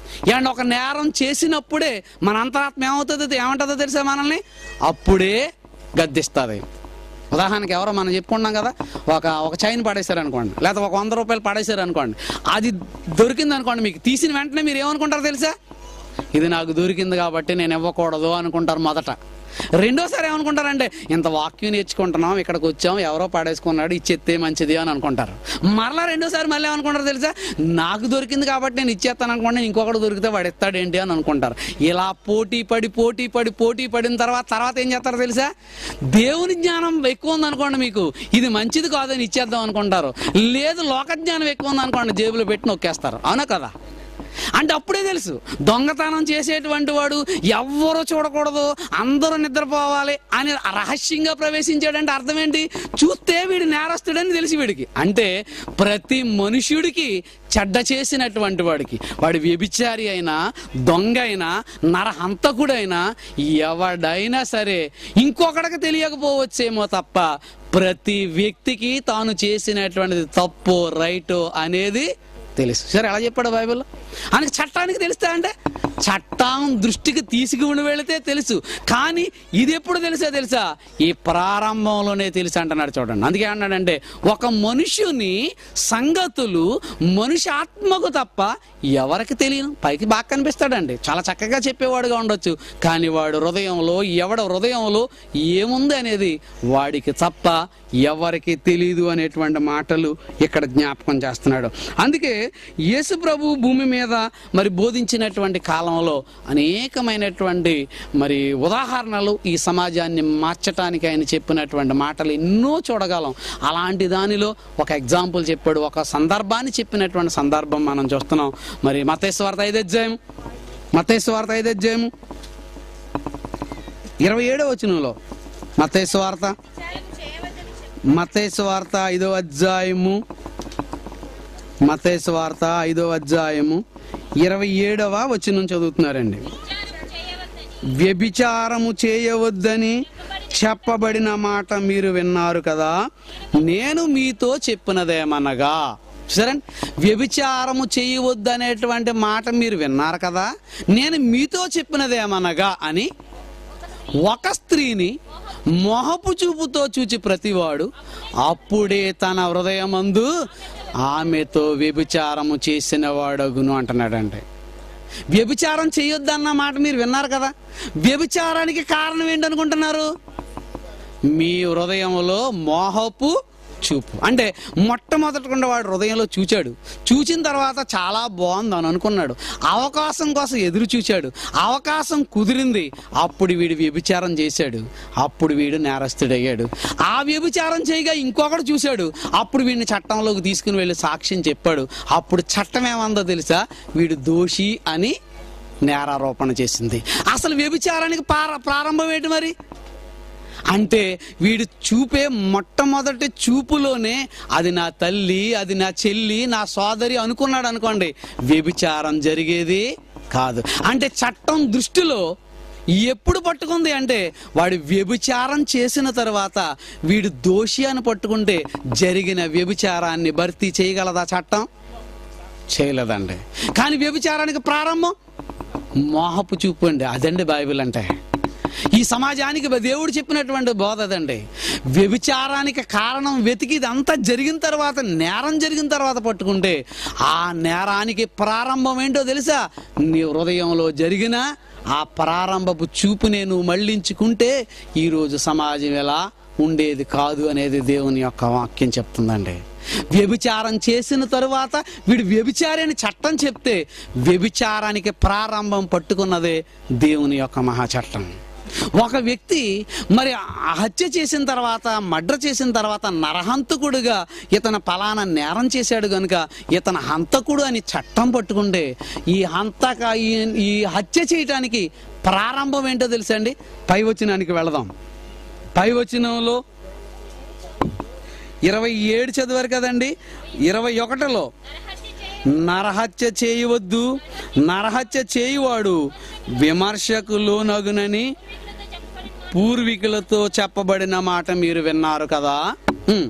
అండ్ ఒక నేరం చేసినప్పుడే మన అంతరాత్మ ఏమవుతుందో ఏమంటుందో తెలుసా మనల్ని అప్పుడే గద్దిస్తుంది ఉదాహరణకి ఎవరో మనం చెప్పుకున్నాం కదా ఒక ఒక చైన్ పడేశారు అనుకోండి లేకపోతే ఒక వంద రూపాయలు పడేశారు అనుకోండి అది దొరికింది అనుకోండి మీకు తీసిన వెంటనే మీరు ఏమనుకుంటారు తెలుసా ఇది నాకు దొరికింది కాబట్టి నేను ఇవ్వకూడదు అనుకుంటారు మొదట రెండోసారి ఏమనుకుంటారంటే ఇంత వాక్యం నేర్చుకుంటున్నాం ఇక్కడికి వచ్చాం ఎవరో పడేసుకున్నాడు ఇచ్చేస్తే మంచిది అని అనుకుంటారు మరలా రెండోసారి మళ్ళీ ఏమనుకుంటారు తెలుసా నాకు దొరికింది కాబట్టి నేను ఇచ్చేస్తాను అనుకోండి ఇంకొకటి దొరికితే వాడు ఇస్తాడు ఏంటి అని అనుకుంటారు ఇలా పోటీ పడి పోటీ పడి పోటీ పడిన తర్వాత తర్వాత ఏం చేస్తారో తెలుసా దేవుని జ్ఞానం ఎక్కువ ఉంది అనుకోండి మీకు ఇది మంచిది కాదని ఇచ్చేద్దాం అనుకుంటారు లేదు లోక జ్ఞానం ఎక్కువ ఉంది అనుకోండి జేబులో పెట్టి నొక్కేస్తారు అవునా కదా అంటే అప్పుడే తెలుసు దొంగతనం చేసేటువంటి వాడు ఎవ్వరూ చూడకూడదు అందరూ నిద్రపోవాలి అని రహస్యంగా ప్రవేశించాడంటే అర్థం ఏంటి చూస్తే వీడు నేరస్తుడని తెలిసి వీడికి అంటే ప్రతి మనుష్యుడికి చెడ్డ చేసినటువంటి వాడికి వాడు వ్యభిచారి అయినా దొంగ అయినా నరహంతకుడైనా ఎవడైనా సరే ఇంకొకడికి తెలియకపోవచ్చేమో తప్ప ప్రతి వ్యక్తికి తాను చేసినటువంటిది తప్పు రైట్ అనేది తెలుసు సరే ఎలా చెప్పాడు బైబిల్లో ఆయనకి చట్టానికి తెలుస్తా అంటే చట్టం దృష్టికి తీసుకుని వెళితే తెలుసు కానీ ఇది ఎప్పుడు తెలుసా తెలుసా ఈ ప్రారంభంలోనే తెలుసు అంటున్నాడు చూడండి అందుకే అన్నాడంటే ఒక మనుషుని సంగతులు మనిషి ఆత్మకు తప్ప ఎవరికి తెలియను పైకి బాగా కనిపిస్తాడండి చాలా చక్కగా చెప్పేవాడుగా ఉండొచ్చు కానీ వాడు హృదయంలో ఎవడ హృదయంలో ఏముంది అనేది వాడికి తప్ప ఎవరికి తెలియదు అనేటువంటి మాటలు ఇక్కడ జ్ఞాపకం చేస్తున్నాడు అందుకే యేసు ప్రభు భూమి మీద మరి బోధించినటువంటి కాలంలో అనేకమైనటువంటి మరి ఉదాహరణలు ఈ సమాజాన్ని మార్చటానికి ఆయన చెప్పినటువంటి మాటలు ఎన్నో చూడగలం అలాంటి దానిలో ఒక ఎగ్జాంపుల్ చెప్పాడు ఒక సందర్భాన్ని చెప్పినటువంటి సందర్భం మనం చూస్తున్నాం మరి మతేశ్వార్త ఐదు అధ్యాయం మతేశ్వార్త ఐదు అధ్యాయము ఇరవై ఏడో వచనంలో మతేశ్వార్త మతేశ్వార్త ఐదో అధ్యాయము మతేశ్వార్త ఐదో అధ్యాయము ఇరవై ఏడవ వచనం చదువుతున్నారండి వ్యభిచారము చేయవద్దని చెప్పబడిన మాట మీరు విన్నారు కదా నేను మీతో చెప్పినదేమనగా సరే వ్యభిచారము చేయవద్దు అనేటువంటి మాట మీరు విన్నారు కదా నేను మీతో చెప్పినదేమనగా అని ఒక స్త్రీని మొహపు చూపుతో చూచి ప్రతివాడు అప్పుడే తన హృదయమందు ఆమెతో వ్యభిచారము చేసిన వాడగును అంటున్నాడంటే వ్యభిచారం చేయొద్దన్న మాట మీరు విన్నారు కదా వ్యభిచారానికి కారణం ఏంటనుకుంటున్నారు మీ హృదయంలో మోహపు చూపు అంటే మొట్టమొదటికుండా వాడు హృదయంలో చూచాడు చూచిన తర్వాత చాలా బాగుంది అని అనుకున్నాడు అవకాశం కోసం ఎదురు చూచాడు అవకాశం కుదిరింది అప్పుడు వీడు వ్యభిచారం చేశాడు అప్పుడు వీడు నేరస్తుడయ్యాడు ఆ వ్యభిచారం చేయగా ఇంకొకడు చూశాడు అప్పుడు వీడిని చట్టంలోకి తీసుకుని వెళ్ళి సాక్ష్యం చెప్పాడు అప్పుడు చట్టం ఏమందో తెలుసా వీడు దోషి అని నేరారోపణ చేసింది అసలు వ్యభిచారానికి పార ప్రారంభం ఏంటి మరి అంటే వీడు చూపే మొట్టమొదటి చూపులోనే అది నా తల్లి అది నా చెల్లి నా సోదరి అనుకున్నాడు అనుకోండి వ్యభిచారం జరిగేది కాదు అంటే చట్టం దృష్టిలో ఎప్పుడు పట్టుకుంది అంటే వాడు వ్యభిచారం చేసిన తర్వాత వీడు దోషి అని పట్టుకుంటే జరిగిన వ్యభిచారాన్ని భర్తీ చేయగలదా చట్టం చేయలేదండి కానీ వ్యభిచారానికి ప్రారంభం మోహపు చూపు అండి అదండి బైబిల్ అంటే ఈ సమాజానికి దేవుడు చెప్పినటువంటి బోధ అదండి వ్యభిచారానికి కారణం వెతికి ఇదంతా జరిగిన తర్వాత నేరం జరిగిన తర్వాత పట్టుకుంటే ఆ నేరానికి ప్రారంభం ఏంటో తెలుసా నీ హృదయంలో జరిగిన ఆ ప్రారంభపు చూపునే నువ్వు మళ్ళించుకుంటే ఈరోజు సమాజం ఎలా ఉండేది కాదు అనేది దేవుని యొక్క వాక్యం చెప్తుందండి వ్యభిచారం చేసిన తరువాత వీడు వ్యభిచారి అని చట్టం చెప్తే వ్యభిచారానికి ప్రారంభం పట్టుకున్నదే దేవుని యొక్క మహాచట్టం ఒక వ్యక్తి మరి ఆ హత్య చేసిన తర్వాత మర్డర్ చేసిన తర్వాత నరహంతకుడుగా ఇతను పలానా నేరం చేశాడు గనుక ఇతను హంతకుడు అని చట్టం పట్టుకుంటే ఈ హంతక ఈ- ఈ హత్య చేయటానికి ప్రారంభం ఏంటో తెలుసండి పై వచనానికి వెళదాం పై వచనంలో ఇరవై ఏడు చదివారు కదండి ఇరవై ఒకటిలో నరహత్య చేయవద్దు నరహత్య చేయువాడు విమర్శకు లోనగునని పూర్వీకులతో చెప్పబడిన మాట మీరు విన్నారు కదా ఉమ్.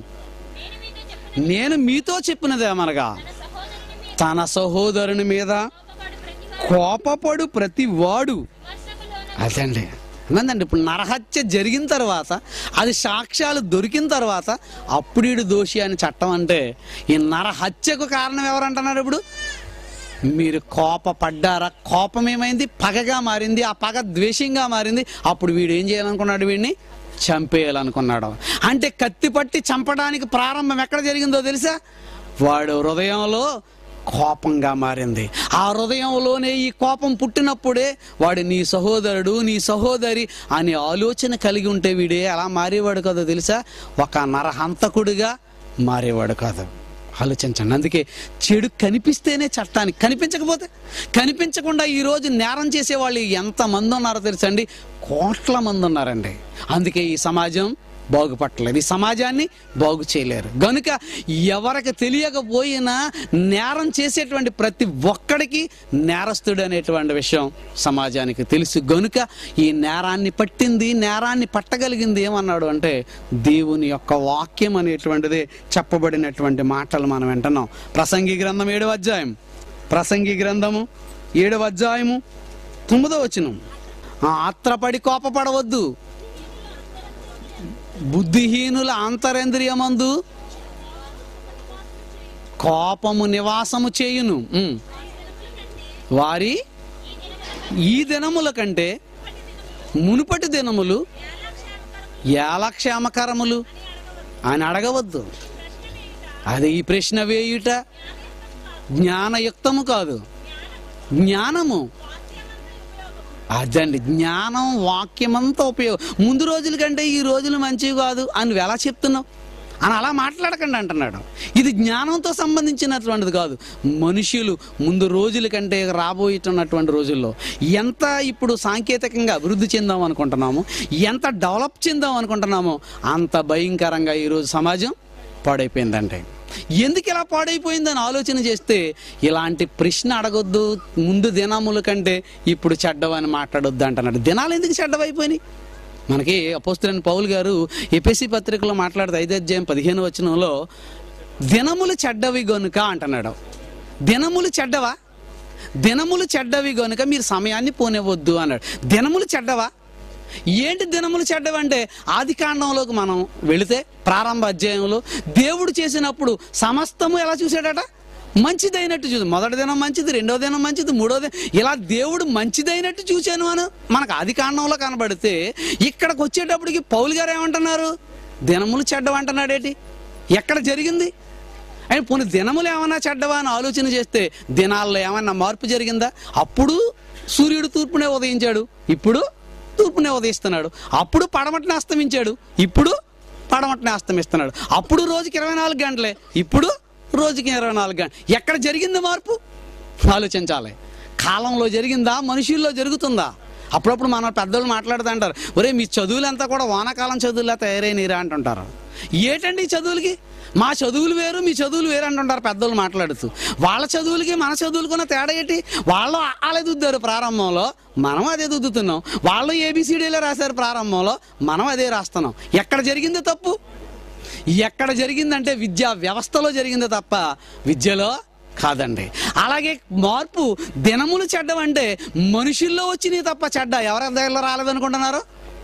నేను మీతో చెప్పినదేమనగా తన సహోదరుని మీద కోపపడు ప్రతి వాడు అదండి ఏందండి ఇప్పుడు నరహత్య జరిగిన తర్వాత అది సాక్ష్యాలు దొరికిన తర్వాత అప్పుడు ఈడు దోషి అని చట్టం అంటే ఈ నరహత్యకు కారణం ఎవరంటున్నారు ఇప్పుడు మీరు కోపపడ్డారా కోపం ఏమైంది పగగా మారింది ఆ పగ ద్వేషంగా మారింది అప్పుడు వీడు ఏం చేయాలనుకున్నాడు వీడిని చంపేయాలనుకున్నాడు అంటే కత్తి పట్టి చంపడానికి ప్రారంభం ఎక్కడ జరిగిందో తెలుసా వాడు హృదయంలో కోపంగా మారింది ఆ హృదయంలోనే ఈ కోపం పుట్టినప్పుడే వాడు నీ సహోదరుడు నీ సహోదరి అనే ఆలోచన కలిగి ఉంటే వీడే ఎలా మారేవాడు కదా తెలుసా ఒక నరహంతకుడిగా మారేవాడు కాదు ఆలోచించండి అందుకే చెడు కనిపిస్తేనే చట్టానికి కనిపించకపోతే కనిపించకుండా ఈరోజు నేరం చేసే వాళ్ళు ఎంతమంది ఉన్నారో తెలుసండి కోట్ల మంది ఉన్నారండి అందుకే ఈ సమాజం బాగుపట్టలేదు ఈ సమాజాన్ని బాగు చేయలేరు గనుక ఎవరికి తెలియకపోయినా నేరం చేసేటువంటి ప్రతి ఒక్కడికి నేరస్తుడు అనేటువంటి విషయం సమాజానికి తెలుసు గనుక ఈ నేరాన్ని పట్టింది నేరాన్ని పట్టగలిగింది ఏమన్నాడు అంటే దేవుని యొక్క వాక్యం అనేటువంటిది చెప్పబడినటువంటి మాటలు మనం వింటున్నాం ప్రసంగి గ్రంథం ఏడవ అధ్యాయం ప్రసంగి గ్రంథము ఏడవ అధ్యాయము తొమ్మిదో వచనం ఆ ఆత్రపడి కోపపడవద్దు బుద్ధిహీనుల అంతరేంద్రియమందు కోపము నివాసము చేయును ఉమ్. వారి ఈ దినముల కంటే మునుపటి దినములు ఏలక్షేమకరములు అని అడగవద్దు అది ఈ ప్రశ్న వేయుట జ్ఞానయుక్తము కాదు జ్ఞానము అదండి జ్ఞానం వాక్యమంతా ఉపయోగం ముందు రోజుల కంటే ఈ రోజులు మంచివి కాదు అని నువ్వు ఎలా చెప్తున్నావు అని అలా మాట్లాడకండి అంటున్నాడు ఇది జ్ఞానంతో సంబంధించినటువంటిది కాదు మనుషులు ముందు రోజుల కంటే రాబోయేటున్నటువంటి రోజుల్లో ఎంత ఇప్పుడు సాంకేతికంగా అభివృద్ధి చెందాం అనుకుంటున్నామో ఎంత డెవలప్ చెందాం అనుకుంటున్నామో అంత భయంకరంగా ఈరోజు సమాజం పాడైపోయిందంటే ఎందుకు ఇలా పాడైపోయిందని ఆలోచన చేస్తే ఇలాంటి ప్రశ్న అడగొద్దు ముందు దినముల కంటే ఇప్పుడు చెడ్డవని మాట్లాడొద్దు అంటున్నాడు దినాలు ఎందుకు చెడ్డవైపోయినాయి మనకి అపోస్తులైన పౌల్ గారు ఎపిసి పత్రికలో మాట్లాడితే ఐదు అధ్యాయం పదిహేను వచనంలో దినములు చెడ్డవి గనుక అంటున్నాడు దినములు చెడ్డవా దినములు చెడ్డవి గనుక మీరు సమయాన్ని పోనివ్వద్దు అన్నాడు దినములు చెడ్డవా ఏంటి దినములు చెడ్డవంటే ఆది కాండంలోకి మనం వెళితే ప్రారంభ అధ్యాయంలో దేవుడు చేసినప్పుడు సమస్తము ఎలా చూశాడట మంచిదైనట్టు చూసి మొదటి దినం మంచిది రెండో దినం మంచిది మూడో దినం ఇలా దేవుడు మంచిదైనట్టు చూశాను అని మనకు ఆది కాండంలో కనబడితే ఇక్కడికి వచ్చేటప్పటికి పౌలు గారు ఏమంటున్నారు దినములు చెడ్డవంటున్నాడేటి ఎక్కడ జరిగింది అని పోనీ దినములు ఏమన్నా చెడ్డవా అని ఆలోచన చేస్తే దినాల్లో ఏమన్నా మార్పు జరిగిందా అప్పుడు సూర్యుడు తూర్పునే ఉదయించాడు ఇప్పుడు తూర్పునే ఉదయిస్తున్నాడు అప్పుడు పడమటిని అస్తమించాడు ఇప్పుడు పడమటిని అస్తమిస్తున్నాడు అప్పుడు రోజుకి ఇరవై నాలుగు గంటలే ఇప్పుడు రోజుకి ఇరవై నాలుగు గంటలు ఎక్కడ జరిగింది మార్పు ఆలోచించాలి కాలంలో జరిగిందా మనుషుల్లో జరుగుతుందా అప్పుడప్పుడు మన పెద్దోళ్ళు మాట్లాడుతుంటారు ఒరే మీ చదువులంతా కూడా వానాకాలం చదువులా తయారైనరా అంటుంటారు ఏటండి ఈ చదువులకి మా చదువులు వేరు మీ చదువులు వేరు అంటుంటారు పెద్దోళ్ళు మాట్లాడుతూ వాళ్ళ చదువులకి మన చదువులకున్న తేడా ఏంటి వాళ్ళు వాళ్ళే దుద్దారు ప్రారంభంలో మనం అదే దుద్దుతున్నాం వాళ్ళు ఏబిసిడీలే రాశారు ప్రారంభంలో మనం అదే రాస్తున్నాం ఎక్కడ జరిగింది తప్పు ఎక్కడ జరిగిందంటే విద్యా వ్యవస్థలో జరిగింది తప్ప విద్యలో కాదండి అలాగే మార్పు దినములు చెడ్డవంటే మనుషుల్లో వచ్చినాయి తప్ప చెడ్డ ఎవరి దగ్గర రాలేదనుకుంటున్నారు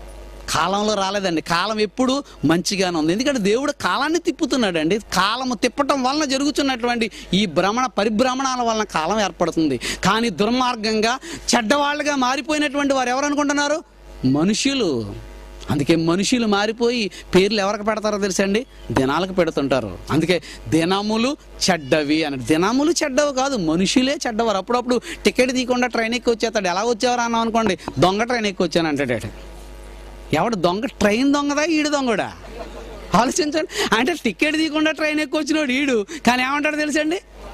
కాలంలో రాలేదండి కాలం ఎప్పుడు మంచిగానే ఉంది ఎందుకంటే దేవుడు కాలాన్ని తిప్పుతున్నాడండి కాలము తిప్పటం వలన జరుగుతున్నటువంటి ఈ భ్రమణ పరిభ్రమణాల వలన కాలం ఏర్పడుతుంది కానీ దుర్మార్గంగా చెడ్డవాళ్ళుగా మారిపోయినటువంటి వారు ఎవరు అనుకుంటున్నారు మనుషులు అందుకే మనుషులు మారిపోయి పేర్లు ఎవరికి పెడతారో తెలుసండి దినాలకు పెడుతుంటారు అందుకే దినములు చెడ్డవి అని దినములు చెడ్డవి కాదు మనుషులే చెడ్డవారు అప్పుడప్పుడు టికెట్ తీయకుండా ట్రైన్ ఎక్కి వచ్చేస్తాడు ఎలా వచ్చేవారు అన్నాం అనుకోండి దొంగ ట్రైన్ ఎక్కి వచ్చాను అంటాడు ఎవడు దొంగ ట్రైన్ దొంగదా ఈడు దొంగడా ఆలోచించండి అంటే టికెట్ తీయకుండా ట్రైన్ ఎక్కువ వచ్చినోడు ఈడు కానీ ఏమంటాడు తెలుసండి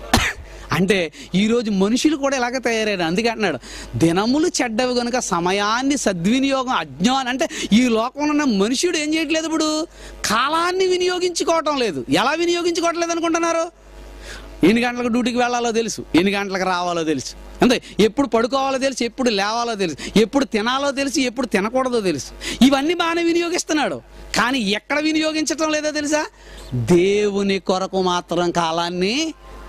అంటే ఈరోజు మనుషులు కూడా ఇలాగే తయారయ్యారు అందుకే అంటున్నాడు దినములు చెడ్డవి కనుక సమయాన్ని సద్వినియోగం అజ్ఞానం అంటే ఈ లోకంలో ఉన్న మనుషుడు ఏం చేయట్లేదు ఇప్పుడు కాలాన్ని వినియోగించుకోవటం లేదు ఎలా వినియోగించుకోవటం లేదు అనుకుంటున్నారు ఎన్ని గంటలకు డ్యూటీకి వెళ్ళాలో తెలుసు ఎన్ని గంటలకు రావాలో తెలుసు అంతే ఎప్పుడు పడుకోవాలో తెలుసు ఎప్పుడు లేవాలో తెలుసు ఎప్పుడు తినాలో తెలుసు ఎప్పుడు తినకూడదో తెలుసు ఇవన్నీ బాగానే వినియోగిస్తున్నాడు కానీ ఎక్కడ వినియోగించటం లేదో తెలుసా దేవుని కొరకు మాత్రం కాలాన్ని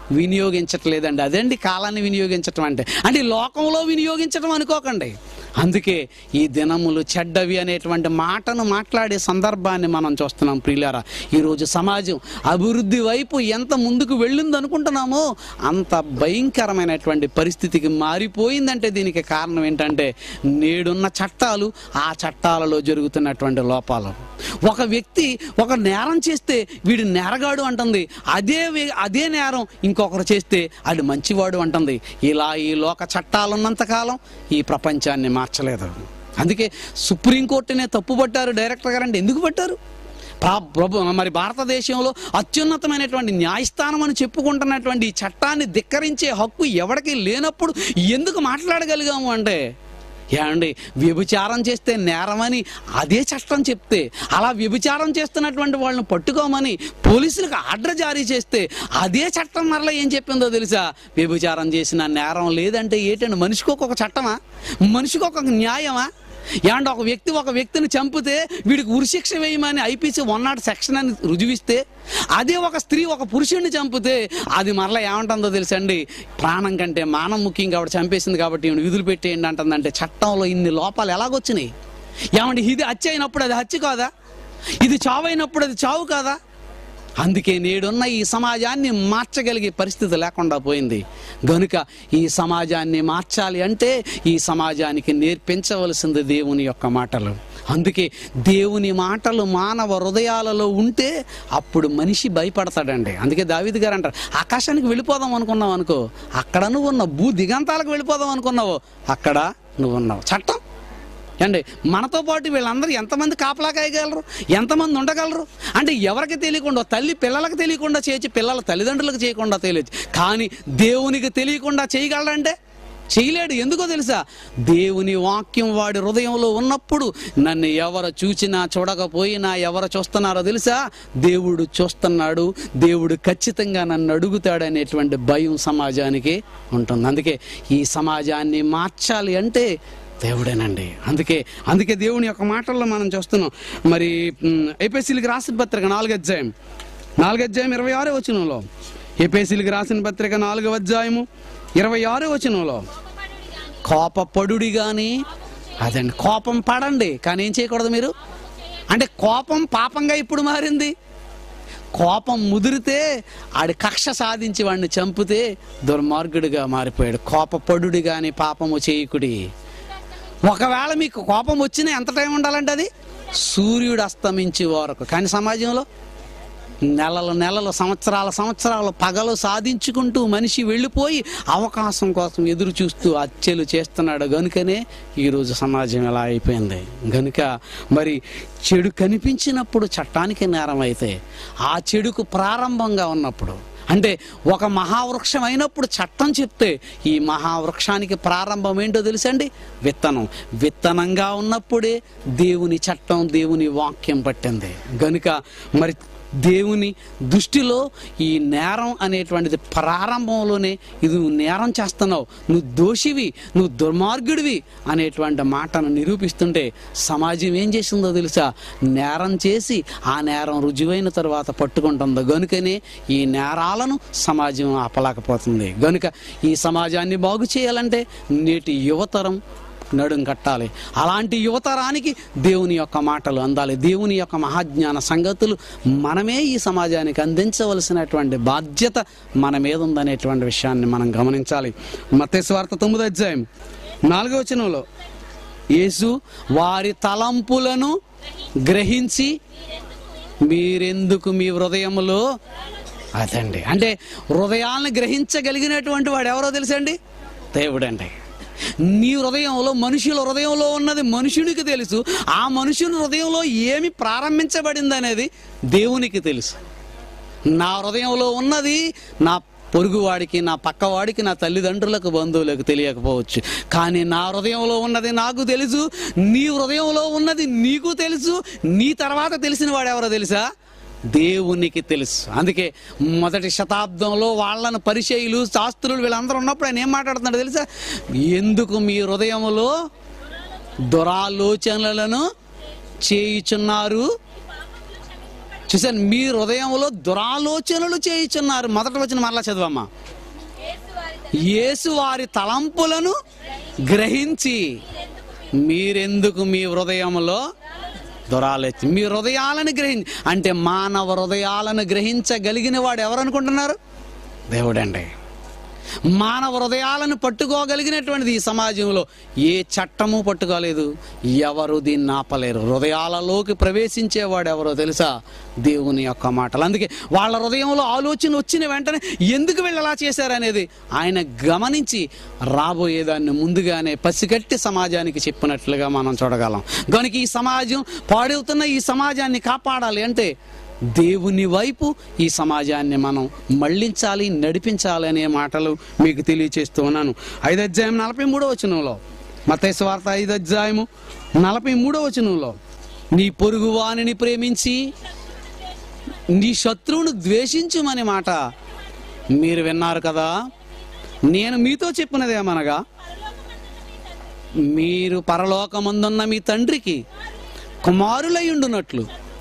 వినియోగించట్లేదండి అదండి కాలాన్ని వినియోగించటం అంటే అంటే ఈ లోకంలో వినియోగించటం అనుకోకండి అందుకే ఈ దినములు చెడ్డవి అనేటువంటి మాటను మాట్లాడే సందర్భాన్ని మనం చూస్తున్నాం ప్రియులారా ఈరోజు సమాజం అభివృద్ధి వైపు ఎంత ముందుకు వెళ్ళింది అనుకుంటున్నామో అంత భయంకరమైనటువంటి పరిస్థితికి మారిపోయిందంటే దీనికి కారణం ఏంటంటే నేడున్న చట్టాలు ఆ చట్టాలలో జరుగుతున్నటువంటి లోపాలు ఒక వ్యక్తి ఒక నేరం చేస్తే వీడు నేరగాడు అంటుంది అదే వే- అదే నేరం ఇంకొకరు చేస్తే అది మంచివాడు అంటుంది ఇలా ఈ లోక చట్టాలున్నంత కాలం ఈ ప్రపంచాన్ని మార్చలేదు అందుకే సుప్రీంకోర్టునే తప్పు పట్టారు డైరెక్టర్ గారు అంటే ఎందుకు పట్టారు ప్రా- ప్రభు మరి భారతదేశంలో అత్యున్నతమైనటువంటి న్యాయస్థానం అని చెప్పుకుంటున్నటువంటి ఈ చట్టాన్ని ధిక్కరించే హక్కు ఎవరికి లేనప్పుడు ఎందుకు మాట్లాడగలిగాము అంటే ఏమండి వ్యభిచారం చేస్తే నేరమని అదే చట్టం చెప్తే అలా వ్యభిచారం చేస్తున్నటువంటి వాళ్ళని పట్టుకోమని పోలీసులకు ఆర్డర్ జారీ చేస్తే అదే చట్టం మరలా ఏం చెప్పిందో తెలుసా వ్యభిచారం చేసిన నేరం లేదంటే ఏంటండి మనిషికి ఒక్కొక్క చట్టమా మనిషికి ఒక్కొక్క న్యాయమా ఏమంటే ఒక వ్యక్తి ఒక వ్యక్తిని చంపితే వీడికి ఉరిశిక్ష వేయమని ఐపీసీ వన్ నాట్ సెక్షన్ అని రుజువిస్తే అదే ఒక స్త్రీ ఒక పురుషుడిని చంపితే అది మరలా ఏమంటుందో తెలుసండి ప్రాణం కంటే మానం ముఖ్యం కాబట్టి చంపేసింది కాబట్టి ఈమెను విధులు పెట్టేయండి అంటుందంటే చట్టంలో ఇన్ని లోపాలు ఎలాగొచ్చినాయి ఏమండి ఇది హత్య అయినప్పుడు అది హత్య కాదా ఇది చావు అయినప్పుడు అది చావు కాదా అందుకే నేడున్న ఈ సమాజాన్ని మార్చగలిగే పరిస్థితి లేకుండా పోయింది గనుక ఈ సమాజాన్ని మార్చాలి అంటే ఈ సమాజానికి నేర్పించవలసింది దేవుని యొక్క మాటలు అందుకే దేవుని మాటలు మానవ హృదయాలలో ఉంటే అప్పుడు మనిషి భయపడతాడండి అందుకే దావిది గారు అంటారు ఆకాశానికి వెళ్ళిపోదాం అనుకున్నావు అనుకో అక్కడ నువ్వు ఉన్నావు భూ దిగంతాలకు వెళ్ళిపోదాం అనుకున్నావు అక్కడ నువ్వు ఉన్నావు చట్టం అండి మనతో పాటు వీళ్ళందరూ ఎంతమంది కాపలా కాయగలరు ఎంతమంది ఉండగలరు అంటే ఎవరికి తెలియకుండా తల్లి పిల్లలకు తెలియకుండా చేయొచ్చు పిల్లల తల్లిదండ్రులకు చేయకుండా తెలియచ్చు కానీ దేవునికి తెలియకుండా చేయగలరంటే చేయలేడు ఎందుకో తెలుసా దేవుని వాక్యం వాడి హృదయంలో ఉన్నప్పుడు నన్ను ఎవరు చూచినా చూడకపోయినా ఎవరు చూస్తున్నారో తెలుసా దేవుడు చూస్తున్నాడు దేవుడు ఖచ్చితంగా నన్ను అడుగుతాడనేటువంటి భయం సమాజానికి ఉంటుంది అందుకే ఈ సమాజాన్ని మార్చాలి అంటే దేవుడేనండి అందుకే అందుకే దేవుని యొక్క మాటల్లో మనం చూస్తున్నాం మరి ఏపీసీలకు రాసిన పత్రిక నాలుగు అధ్యాయం నాలుగు అధ్యాయం ఇరవై ఆరో వచనంలో ఏపీసీలకు రాసిన పత్రిక నాలుగో అధ్యాయము ఇరవై ఆరో వచనంలో కోపపడుడి కానీ అదండి కోపం పడండి కానీ ఏం చేయకూడదు మీరు అంటే కోపం పాపంగా ఇప్పుడు మారింది కోపం ముదిరితే ఆడి కక్ష సాధించి వాడిని చంపితే దుర్మార్గుడిగా మారిపోయాడు కోపపడుడి కానీ పాపము చేయకుడి ఒకవేళ మీకు కోపం వచ్చినా ఎంత టైం ఉండాలంటే అది సూర్యుడు అస్తమించే వరకు కానీ సమాజంలో నెలలు నెలలు సంవత్సరాల సంవత్సరాలు పగలు సాధించుకుంటూ మనిషి వెళ్ళిపోయి అవకాశం కోసం ఎదురు చూస్తూ హత్యలు చేస్తున్నాడు గనుకనే ఈరోజు సమాజం ఎలా అయిపోయింది గనుక మరి చెడు కనిపించినప్పుడు చట్టానికి నేరం అయితే ఆ చెడుకు ప్రారంభంగా ఉన్నప్పుడు అంటే ఒక మహావృక్షం అయినప్పుడు చట్టం చెప్తే ఈ మహావృక్షానికి ప్రారంభం ఏంటో తెలుసండి విత్తనం విత్తనంగా ఉన్నప్పుడే దేవుని చట్టం దేవుని వాక్యం పట్టింది గనుక మరి దేవుని దృష్టిలో ఈ నేరం అనేటువంటిది ప్రారంభంలోనే ఇది నువ్వు నేరం చేస్తున్నావు నువ్వు దోషివి నువ్వు దుర్మార్గుడివి అనేటువంటి మాటను నిరూపిస్తుంటే సమాజం ఏం చేసిందో తెలుసా నేరం చేసి ఆ నేరం రుజువైన తర్వాత పట్టుకుంటుందో గనుకనే ఈ నేరాలను సమాజం ఆపలేకపోతుంది గనుక ఈ సమాజాన్ని బాగు చేయాలంటే నేటి యువతరం నడుం కట్టాలి అలాంటి యువతరానికి దేవుని యొక్క మాటలు అందాలి దేవుని యొక్క మహాజ్ఞాన సంగతులు మనమే ఈ సమాజానికి అందించవలసినటువంటి బాధ్యత మన మీద ఉందనేటువంటి విషయాన్ని మనం గమనించాలి మత్స్వార్త తొమ్మిది అధ్యాయం నాలుగో వచనంలో యేసు వారి తలంపులను గ్రహించి మీరెందుకు మీ హృదయములో అదండి అంటే హృదయాలను గ్రహించగలిగినటువంటి వాడు ఎవరో తెలుసండి దేవుడండి నీ హృదయంలో మనుషుల హృదయంలో ఉన్నది మనుషునికి తెలుసు ఆ మనుషుని హృదయంలో ఏమి ప్రారంభించబడింది అనేది దేవునికి తెలుసు నా హృదయంలో ఉన్నది నా పొరుగువాడికి నా పక్కవాడికి నా తల్లిదండ్రులకు బంధువులకు తెలియకపోవచ్చు కానీ నా హృదయంలో ఉన్నది నాకు తెలుసు నీ హృదయంలో ఉన్నది నీకు తెలుసు నీ తర్వాత తెలిసిన వాడు ఎవరో తెలుసా దేవునికి తెలుసు అందుకే మొదటి శతాబ్దంలో వాళ్ళను పరిచయులు శాస్త్రులు వీళ్ళందరూ ఉన్నప్పుడు ఆయన ఏం మాట్లాడుతున్నాడు తెలుసా ఎందుకు మీ హృదయములో దురాలోచనలను చేయుచున్నారు చూసాను మీ హృదయంలో దురాలోచనలు చేయుచున్నారు మొదట వచ్చిన మరలా చదవమ్మా యేసు వారి తలంపులను గ్రహించి మీరెందుకు మీ హృదయంలో దురాలోచన మీ హృదయాలను గ్రహించి అంటే మానవ హృదయాలను గ్రహించగలిగిన వాడు ఎవరు అనుకుంటున్నారు దేవుడండి మానవ హృదయాలను పట్టుకోగలిగినటువంటిది ఈ సమాజంలో ఏ చట్టము పట్టుకోలేదు ఎవరు దీన్ని ఆపలేరు హృదయాలలోకి ప్రవేశించేవాడు ఎవరో తెలుసా దేవుని యొక్క మాటలు అందుకే వాళ్ళ హృదయంలో ఆలోచన వచ్చిన వెంటనే ఎందుకు వీళ్ళు అలా చేశారనేది ఆయన గమనించి రాబోయేదాన్ని ముందుగానే పసిగట్టి సమాజానికి చెప్పినట్లుగా మనం చూడగలం కనుక ఈ సమాజం పాడవుతున్న ఈ సమాజాన్ని కాపాడాలి అంటే దేవుని వైపు ఈ సమాజాన్ని మనం మళ్ళించాలి నడిపించాలి అనే మాటలు మీకు తెలియచేస్తూ ఉన్నాను ఐదు అధ్యాయం నలభై మూడో వచనంలో మతేశ్వ వార్త ఐదు అధ్యాయము నలభై మూడో వచనంలో నీ పొరుగు వానిని ప్రేమించి నీ శత్రువును ద్వేషించుమనే మాట మీరు విన్నారు కదా నేను మీతో చెప్పినదేమనగా మీరు పరలోకమందున్న మీ తండ్రికి కుమారులయ్యుండునట్లు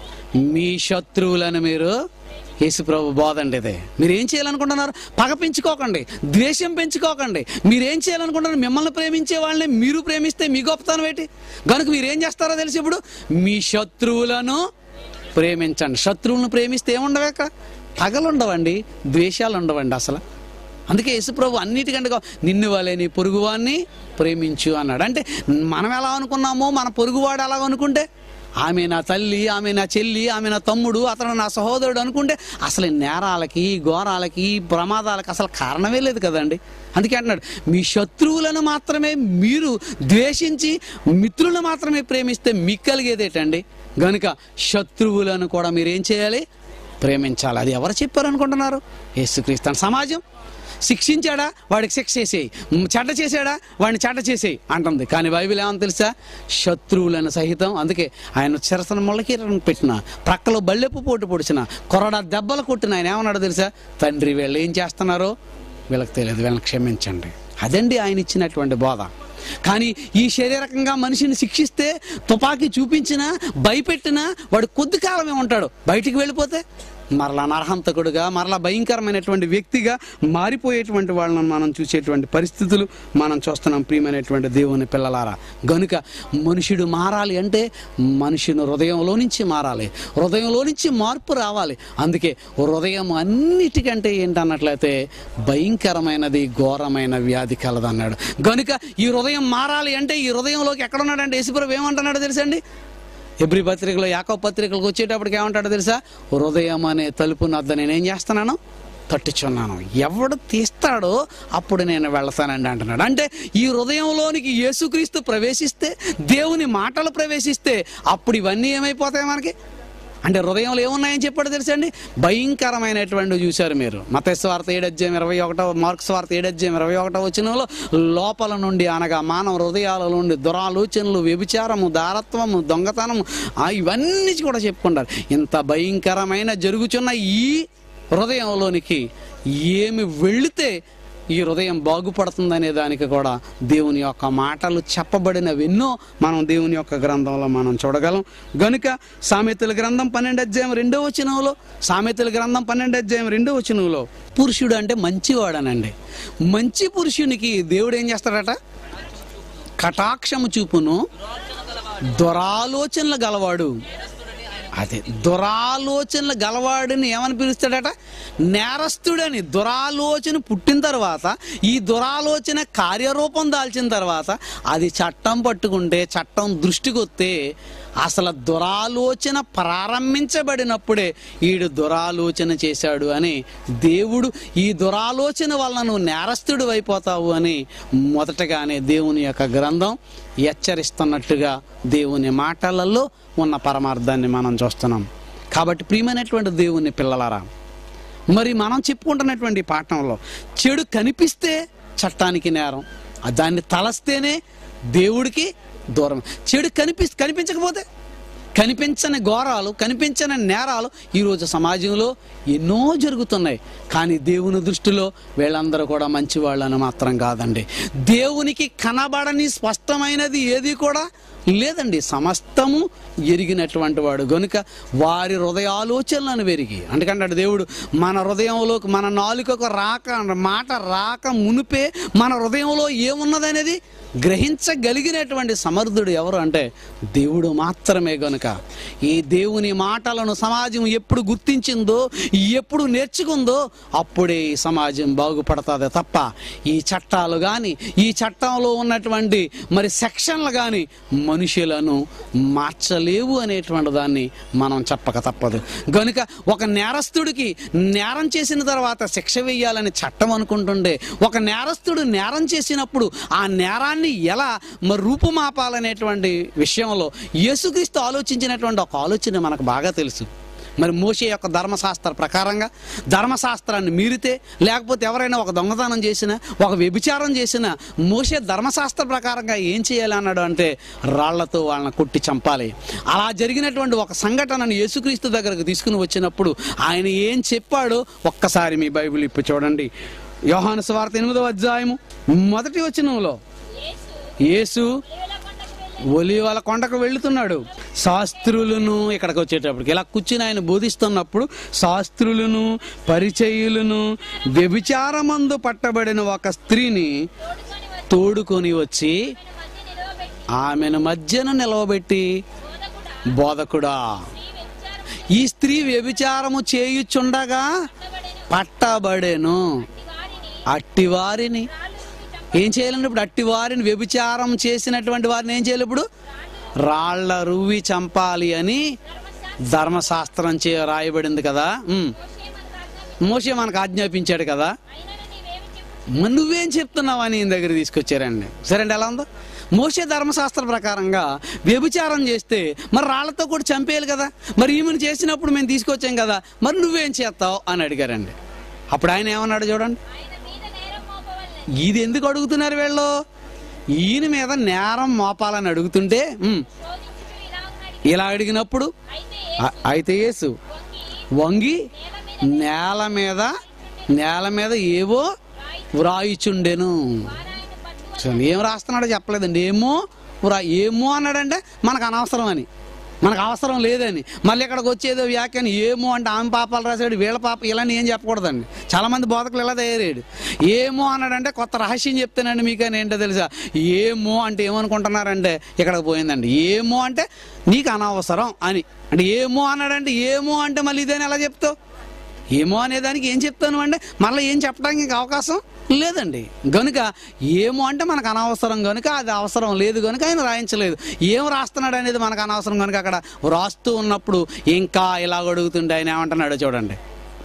మీ శత్రువులను మీరు యేసుప్రభు బోధండి ఇదే మీరు ఏం చేయాలనుకుంటున్నారు పగ పెంచుకోకండి ద్వేషం పెంచుకోకండి మీరు ఏం చేయాలనుకుంటున్నారు మిమ్మల్ని ప్రేమించే వాళ్ళని మీరు ప్రేమిస్తే మీ గొప్పతనం ఏంటి కనుక మీరు ఏం చేస్తారో తెలిసి ఇప్పుడు మీ శత్రువులను ప్రేమించండి శత్రువులను ప్రేమిస్తే ఏముండవు ఇక్కడ పగలు ఉండవండి ద్వేషాలు ఉండవండి అసలు అందుకే యేసుప్రభు అన్నిటికంటే గొప్ప, నిన్ను వలే నీ పొరుగువాన్ని ప్రేమించు అన్నాడు అంటే మనం ఎలా అనుకున్నామో మన పొరుగువాడు ఎలా అనుకుంటే ఆమె నా తల్లి ఆమె నా చెల్లి ఆమె నా తమ్ముడు అతను నా సహోదరుడు అనుకుంటే అసలు ఈ నేరాలకి ఘోరాలకి ఈ ప్రమాదాలకి అసలు కారణమే లేదు కదండి అందుకే అంటున్నాడు మీ శత్రువులను మాత్రమే మీరు ద్వేషించి మిత్రులను మాత్రమే ప్రేమిస్తే మీకు కలిగేది ఏంటండి గనుక శత్రువులను కూడా మీరు ఏం చేయాలి ప్రేమించాలి అది ఎవరు చెప్పారు అనుకుంటున్నారు యేసుక్రీస్తు సమాజం శిక్షించాడా వాడికి శిక్ష చేసేయి మ్, చెడ్డ చేశాడా వాడిని చెడ్డ చేసేయి అంటుంది కానీ బైబిల్ ఏమని తెలుసా శత్రువులను సహితం అందుకే ఆయన చిరసన ముళ్ళకి పెట్టిన ప్రక్కలో బల్లెప్పు పోటు పొడిచిన కొరడా దెబ్బలు కొట్టిన ఆయన ఏమన్నాడు తెలుసా తండ్రి వీళ్ళు ఏం చేస్తున్నారో వీళ్ళకి తెలియదు వీళ్ళని క్షమించండి అదండి ఆయన ఇచ్చినటువంటి బోధ కానీ ఈ శరీరకంగా మనిషిని శిక్షిస్తే తుపాకీ చూపించినా భయపెట్టినా వాడు కొద్ది కాలమే ఉంటాడు బయటికి వెళ్ళిపోతే మరలా నరహంతకుడుగా మరలా భయంకరమైనటువంటి వ్యక్తిగా మారిపోయేటువంటి వాళ్ళని మనం చూసేటువంటి పరిస్థితులు మనం చూస్తున్నాం ప్రియమైనటువంటి దేవుని పిల్లలారా గనుక మనుషుడు మారాలి అంటే మనుషుని హృదయంలో నుంచి మారాలి హృదయంలో నుంచి మార్పు రావాలి అందుకే హృదయం అన్నిటికంటే ఏంటన్నట్లయితే భయంకరమైనది ఘోరమైన వ్యాధి కలదన్నాడు గనుక ఈ హృదయం మారాలి అంటే ఈ హృదయంలోకి ఎక్కడున్నాడంటే యేసుప్రభు ఏమంటున్నాడో తెలుసండి ఎబ్రి పత్రికలో యాకో పత్రికలకు వచ్చేటప్పటికి ఏమంటాడో తెలుసా హృదయం అనే తలుపు నద్ద నేనేం చేస్తున్నాను తట్టుచున్నాను ఎవడు తీస్తాడో అప్పుడు నేను వెళ్తానండి అంటున్నాడు అంటే ఈ హృదయంలోనికి యేసుక్రీస్తు ప్రవేశిస్తే దేవుని మాటలు ప్రవేశిస్తే అప్పుడు ఇవన్నీ ఏమైపోతాయి మనకి అంటే హృదయంలో ఏమున్నాయని చెప్పాడు తెలుసండి భయంకరమైనటువంటి చూశారు మీరు మతస్వార్త ఏడజ్యం ఇరవై ఒకటో మార్క్స్ వార్త ఏడజ్యం ఇరవై ఒకటో వచ్చినంలో లోపల నుండి అనగా మానవ హృదయాల నుండి దురాలోచనలు వ్యభిచారము దారత్వము దొంగతనము ఆ, ఇవన్నీ కూడా చెప్పుకుంటారు ఇంత భయంకరమైన జరుగుచున్న ఈ హృదయంలోనికి ఏమి వెళితే ఈ హృదయం బాగుపడుతుందనే దానికి కూడా దేవుని యొక్క మాటలు చెప్పబడినవెన్నో మనం దేవుని యొక్క గ్రంథంలో మనం చూడగలం గనుక సామెతల గ్రంథం పన్నెండు అధ్యాయం రెండో వచనంలో సామెతల గ్రంథం పన్నెండు అధ్యాయం రెండో వచనంలో పురుషుడు అంటే మంచివాడనండి మంచి పురుషునికి దేవుడు ఏం చేస్తాడట కటాక్షము చూపును దురాలోచనలు గలవాడు అదే దురాలోచనలు గలవాడిని ఏమని పిలుస్తాడట నేరస్తుడని దురాలోచన పుట్టిన తర్వాత ఈ దురాలోచన కార్యరూపం దాల్చిన తర్వాత అది చట్టం పట్టుకుంటే చట్టం దృష్టికి వస్తే అసలు దురాలోచన ప్రారంభించబడినప్పుడే ఈడు దురాలోచన చేశాడు అని దేవుడు ఈ దురాలోచన వలన నువ్వు నేరస్తుడు అయిపోతావు అని మొదటగానే దేవుని యొక్క గ్రంథం హెచ్చరిస్తున్నట్టుగా దేవుని మాటలలో ఉన్న పరమార్థాన్ని మనం చూస్తున్నాం కాబట్టి ప్రియమైనటువంటి దేవుని పిల్లలారా మరి మనం చెప్పుకుంటున్నటువంటి ఈ పాఠంలో చెడు కనిపిస్తే చట్టానికి నేరం ఆ దాన్ని తలస్తేనే దేవుడికి దూరం చెడు కనిపి కనిపించకపోతే కనిపించని ఘోరాలు కనిపించని నేరాలు ఈరోజు సమాజంలో ఎన్నో జరుగుతున్నాయి కానీ దేవుని దృష్టిలో వీళ్ళందరూ కూడా మంచి వాళ్ళని మాత్రం కాదండి దేవునికి కనబడని స్పష్టమైనది ఏది కూడా లేదండి సమస్తము ఎరిగినటువంటి వాడు గనుక వారి హృదయాలోచనలను వెరిగి అందుకంటే దేవుడు మన హృదయంలోకి మన నాలుకకు రాక మాట రాక మునిపే మన హృదయంలో ఏమున్నదనేది గ్రహించగలిగినటువంటి సమర్థుడు ఎవరు అంటే దేవుడు మాత్రమే గనుక ఈ దేవుని మాటలను సమాజం ఎప్పుడు గుర్తించిందో ఎప్పుడు నేర్చుకుందో అప్పుడే ఈ సమాజం బాగుపడుతుంది తప్ప ఈ చట్టాలు కానీ ఈ చట్టంలో ఉన్నటువంటి మరి సెక్షన్లు కానీ మనుషులను మార్చలేవు అనేటువంటి దాన్ని మనం చెప్పక తప్పదు గనుక ఒక నేరస్తుడికి నేరం చేసిన తర్వాత శిక్ష వేయాలని చట్టం అనుకుంటుండే ఒక నేరస్తుడు నేరం చేసినప్పుడు ఆ నేరాన్ని ఎలా మరి రూపుమాపాలనేటువంటి విషయంలో యేసుక్రీస్తు ఆలోచించినటువంటి ఒక ఆలోచన మనకు బాగా తెలుసు మరి మోషే యొక్క ధర్మశాస్త్ర ప్రకారంగా ధర్మశాస్త్రాన్ని మీరితే లేకపోతే ఎవరైనా ఒక దొంగతనం చేసినా ఒక వ్యభిచారం చేసినా మోషే ధర్మశాస్త్ర ప్రకారంగా ఏం చేయాలి అన్నాడు అంటే రాళ్లతో వాళ్ళని కొట్టి చంపాలి అలా జరిగినటువంటి ఒక సంఘటనను యేసుక్రీస్తు దగ్గరకు తీసుకుని వచ్చినప్పుడు ఆయన ఏం చెప్పాడో ఒక్కసారి మీ బైబిల్ ఇప్పు చూడండి యోహాను స్వార్థ ఎనిమిదో అధ్యాయము మొదటి వచనంలో యేసు ఒలివల కొండకు వెళుతున్నాడు శాస్త్రులను ఇక్కడికి వచ్చేటప్పటికి ఇలా కూర్చుని ఆయన బోధిస్తున్నప్పుడు శాస్త్రులను పరిచయులను వ్యభిచారమందు పట్టబడిన ఒక స్త్రీని తోడుకొని వచ్చి ఆమెను మధ్యన నిలవబెట్టి బోధకుడా ఈ స్త్రీ వ్యభిచారము చేయుచుండగా పట్టబడెను అట్టి వారిని ఏం చేయాలండి ఇప్పుడు అట్టి వారిని వ్యభిచారం చేసినటువంటి వారిని ఏం చేయాలి ఇప్పుడు రాళ్ల రువ్వి చంపాలి అని ధర్మశాస్త్రం చే రాయబడింది కదా ఉమ్. మోషే మనకు ఆజ్ఞాపించాడు కదా మరి నువ్వేం చెప్తున్నావు అని ఈయన దగ్గర తీసుకొచ్చారండి సరే అండి ఎలా ఉందో మోసే ధర్మశాస్త్ర ప్రకారంగా వ్యభిచారం చేస్తే మరి రాళ్లతో కూడా చంపేయాలి కదా మరి ఈమెను చేసినప్పుడు మేము తీసుకొచ్చాం కదా మరి నువ్వేం చేస్తావు అని అడిగారండి అప్పుడు ఆయన ఏమన్నాడు చూడండి ఇది ఎందుకు అడుగుతున్నారు వీళ్ళు ఈయన మీద నేరం మోపాలని అడుగుతుంటే ఉమ్, ఇలా అడిగినప్పుడు అ- అయితే యేసు వంగి నేల మీద నేల మీద ఏవో వ్రాయిచుండెను చూడండి ఏం రాస్తున్నాడో చెప్పలేదండి ఏమో వ్రా ఏమో అన్నాడంటే మనకు అనవసరం అని మనకు అవసరం లేదని మళ్ళీ ఇక్కడికి వచ్చేదో వ్యాఖ్యానం ఏమో అంటే ఆమె పాపాలు రాశాడు వీళ్ళ పాప ఇలా ఏం చెప్పకూడదండి చాలా మంది బోధకులు ఇలా తయారయ్యాడు ఏమో అన్నాడంటే కొత్త రహస్యం చెప్తానండి మీకు అని ఏంటో తెలుసా ఏమో అంటే ఏమనుకుంటున్నారంటే ఇక్కడికి పోయిందండి ఏమో అంటే నీకు అనవసరం అని అంటే ఏమో అన్నాడంటే ఏమో అంటే మళ్ళీ ఇదేని ఎలా చెప్తావు ఏమో అనేదానికి ఏం చెప్తాను అంటే మళ్ళీ ఏం చెప్పడానికి ఇంకా అవకాశం లేదండి గనుక ఏమో అంటే మనకు అనవసరం కనుక అది అవసరం లేదు కనుక ఆయన రాయించలేదు ఏం రాస్తున్నాడు అనేది మనకు అనవసరం కనుక అక్కడ రాస్తూ ఉన్నప్పుడు ఇంకా ఇలా అడుగుతుంటే ఆయన ఏమంటున్నాడో చూడండి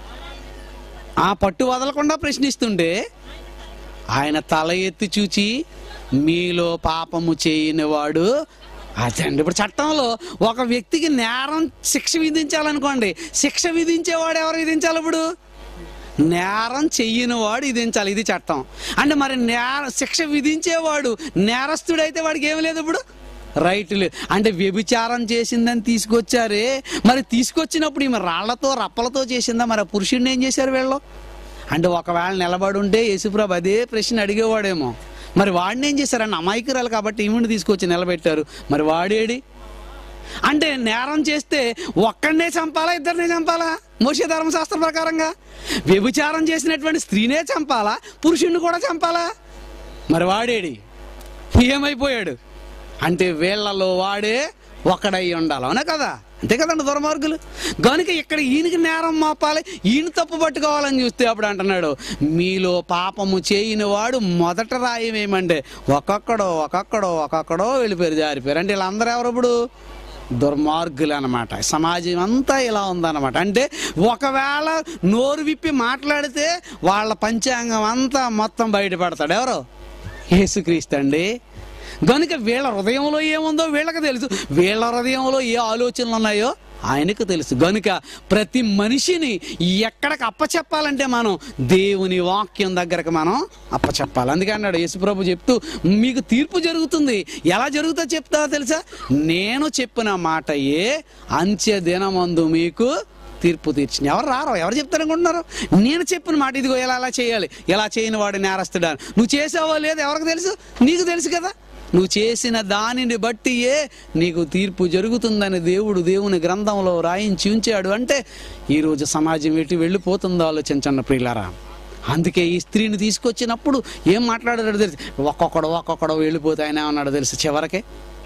ఆ పట్టు వదలకుండా ప్రశ్నిస్తుంటే ఆయన తల ఎత్తి చూచి మీలో పాపము చేయని వాడు అదండి ఇప్పుడు చట్టంలో ఒక వ్యక్తికి నేరం శిక్ష విధించాలనుకోండి శిక్ష విధించేవాడు ఎవరు విధించాలి ఇప్పుడు నేరం చెయ్యని వాడు విధించాలి ఇది చట్టం అంటే మరి నేర శిక్ష విధించేవాడు నేరస్తుడైతే వాడికి ఏమి లేదు ఇప్పుడు రైట్ లేదు అంటే వ్యభిచారం చేసిందని తీసుకొచ్చారే మరి తీసుకొచ్చినప్పుడు ఈమె రాళ్లతో రప్పలతో చేసిందా మరి ఆ పురుషుడిని ఏం చేశారు వీళ్ళు అంటే ఒకవేళ నిలబడి ఉంటే యేసుప్రభు అదే ప్రశ్న అడిగేవాడేమో మరి వాడిని ఏం చేశారన్న అమాయకురాలు కాబట్టి ఈమెను తీసుకొచ్చి నిలబెట్టారు మరి వాడేడి అంటే నేరం చేస్తే ఒక్కడనే చంపాలా ఇద్దరినే చంపాలా మోసే ధర్మశాస్త్ర ప్రకారంగా వ్యభిచారం చేసినటువంటి స్త్రీనే చంపాలా పురుషుణ్ణి కూడా చంపాలా మరి వాడేడి ఏమైపోయాడు అంటే వీళ్ళలో వాడే ఒకడై ఉండాలి అవునా కదా అంతే కదండి దుర్మార్గులు కనుక ఇక్కడ ఈయనకి నేరం మాపాలి ఈయన తప్పు పట్టుకోవాలని చూస్తే అప్పుడు అంటున్నాడు మీలో పాపము చేయని వాడు మొదట రాయమేమంటే ఒక్కొక్కడో ఒక్కొక్కడో ఒక్కొక్కడో వెళ్ళిపోయారు జారిపోయారు అంటే వీళ్ళందరూ ఎవరు ఇప్పుడు దుర్మార్గులు అనమాట సమాజం అంతా ఇలా ఉందన్నమాట అంటే ఒకవేళ నోరు విప్పి మాట్లాడితే వాళ్ళ పంచాంగం అంతా మొత్తం బయటపడతాడు ఎవరు యేసుక్రీస్తు అండి గనుక వీళ్ళ హృదయంలో ఏముందో వీళ్ళకి తెలుసు వీళ్ళ హృదయంలో ఏ ఆలోచనలు ఉన్నాయో ఆయనకు తెలుసు గనుక ప్రతి మనిషిని ఎక్కడికి అప్పచెప్పాలంటే మనం దేవుని వాక్యం దగ్గరకు మనం అప్పచెప్పాలి అందుకే అన్నాడు యేసుప్రభు చెప్తూ మీకు తీర్పు జరుగుతుంది ఎలా జరుగుతుందో చెప్తా తెలుసా నేను చెప్పిన మాటయే అంత్య దినమందు మీకు తీర్పు తీర్చింది ఎవరు రారో ఎవరు చెప్తారనుకుంటున్నారు నేను చెప్పిన మాట ఇదిగో ఇలా అలా చేయాలి ఇలా చేయని వాడు నేరస్తుడా నువ్వు చేసావో లేదో ఎవరికి తెలుసు నీకు తెలుసు కదా నువ్వు చేసిన దానిని బట్టియే నీకు తీర్పు జరుగుతుందని దేవుడు దేవుని గ్రంథంలో రాయించి ఉంచాడు అంటే ఈరోజు సమాజం ఎటు వెళ్ళిపోతుందో ఆలోచించండి ప్రియులారా అందుకే ఈ స్త్రీని తీసుకొచ్చినప్పుడు ఏం మాట్లాడాడో తెలుసు ఒక్కొక్కడు ఒక్కొక్కడు వెళ్ళిపోతే ఆయన ఏమన్నాడో తెలుసు చివరకే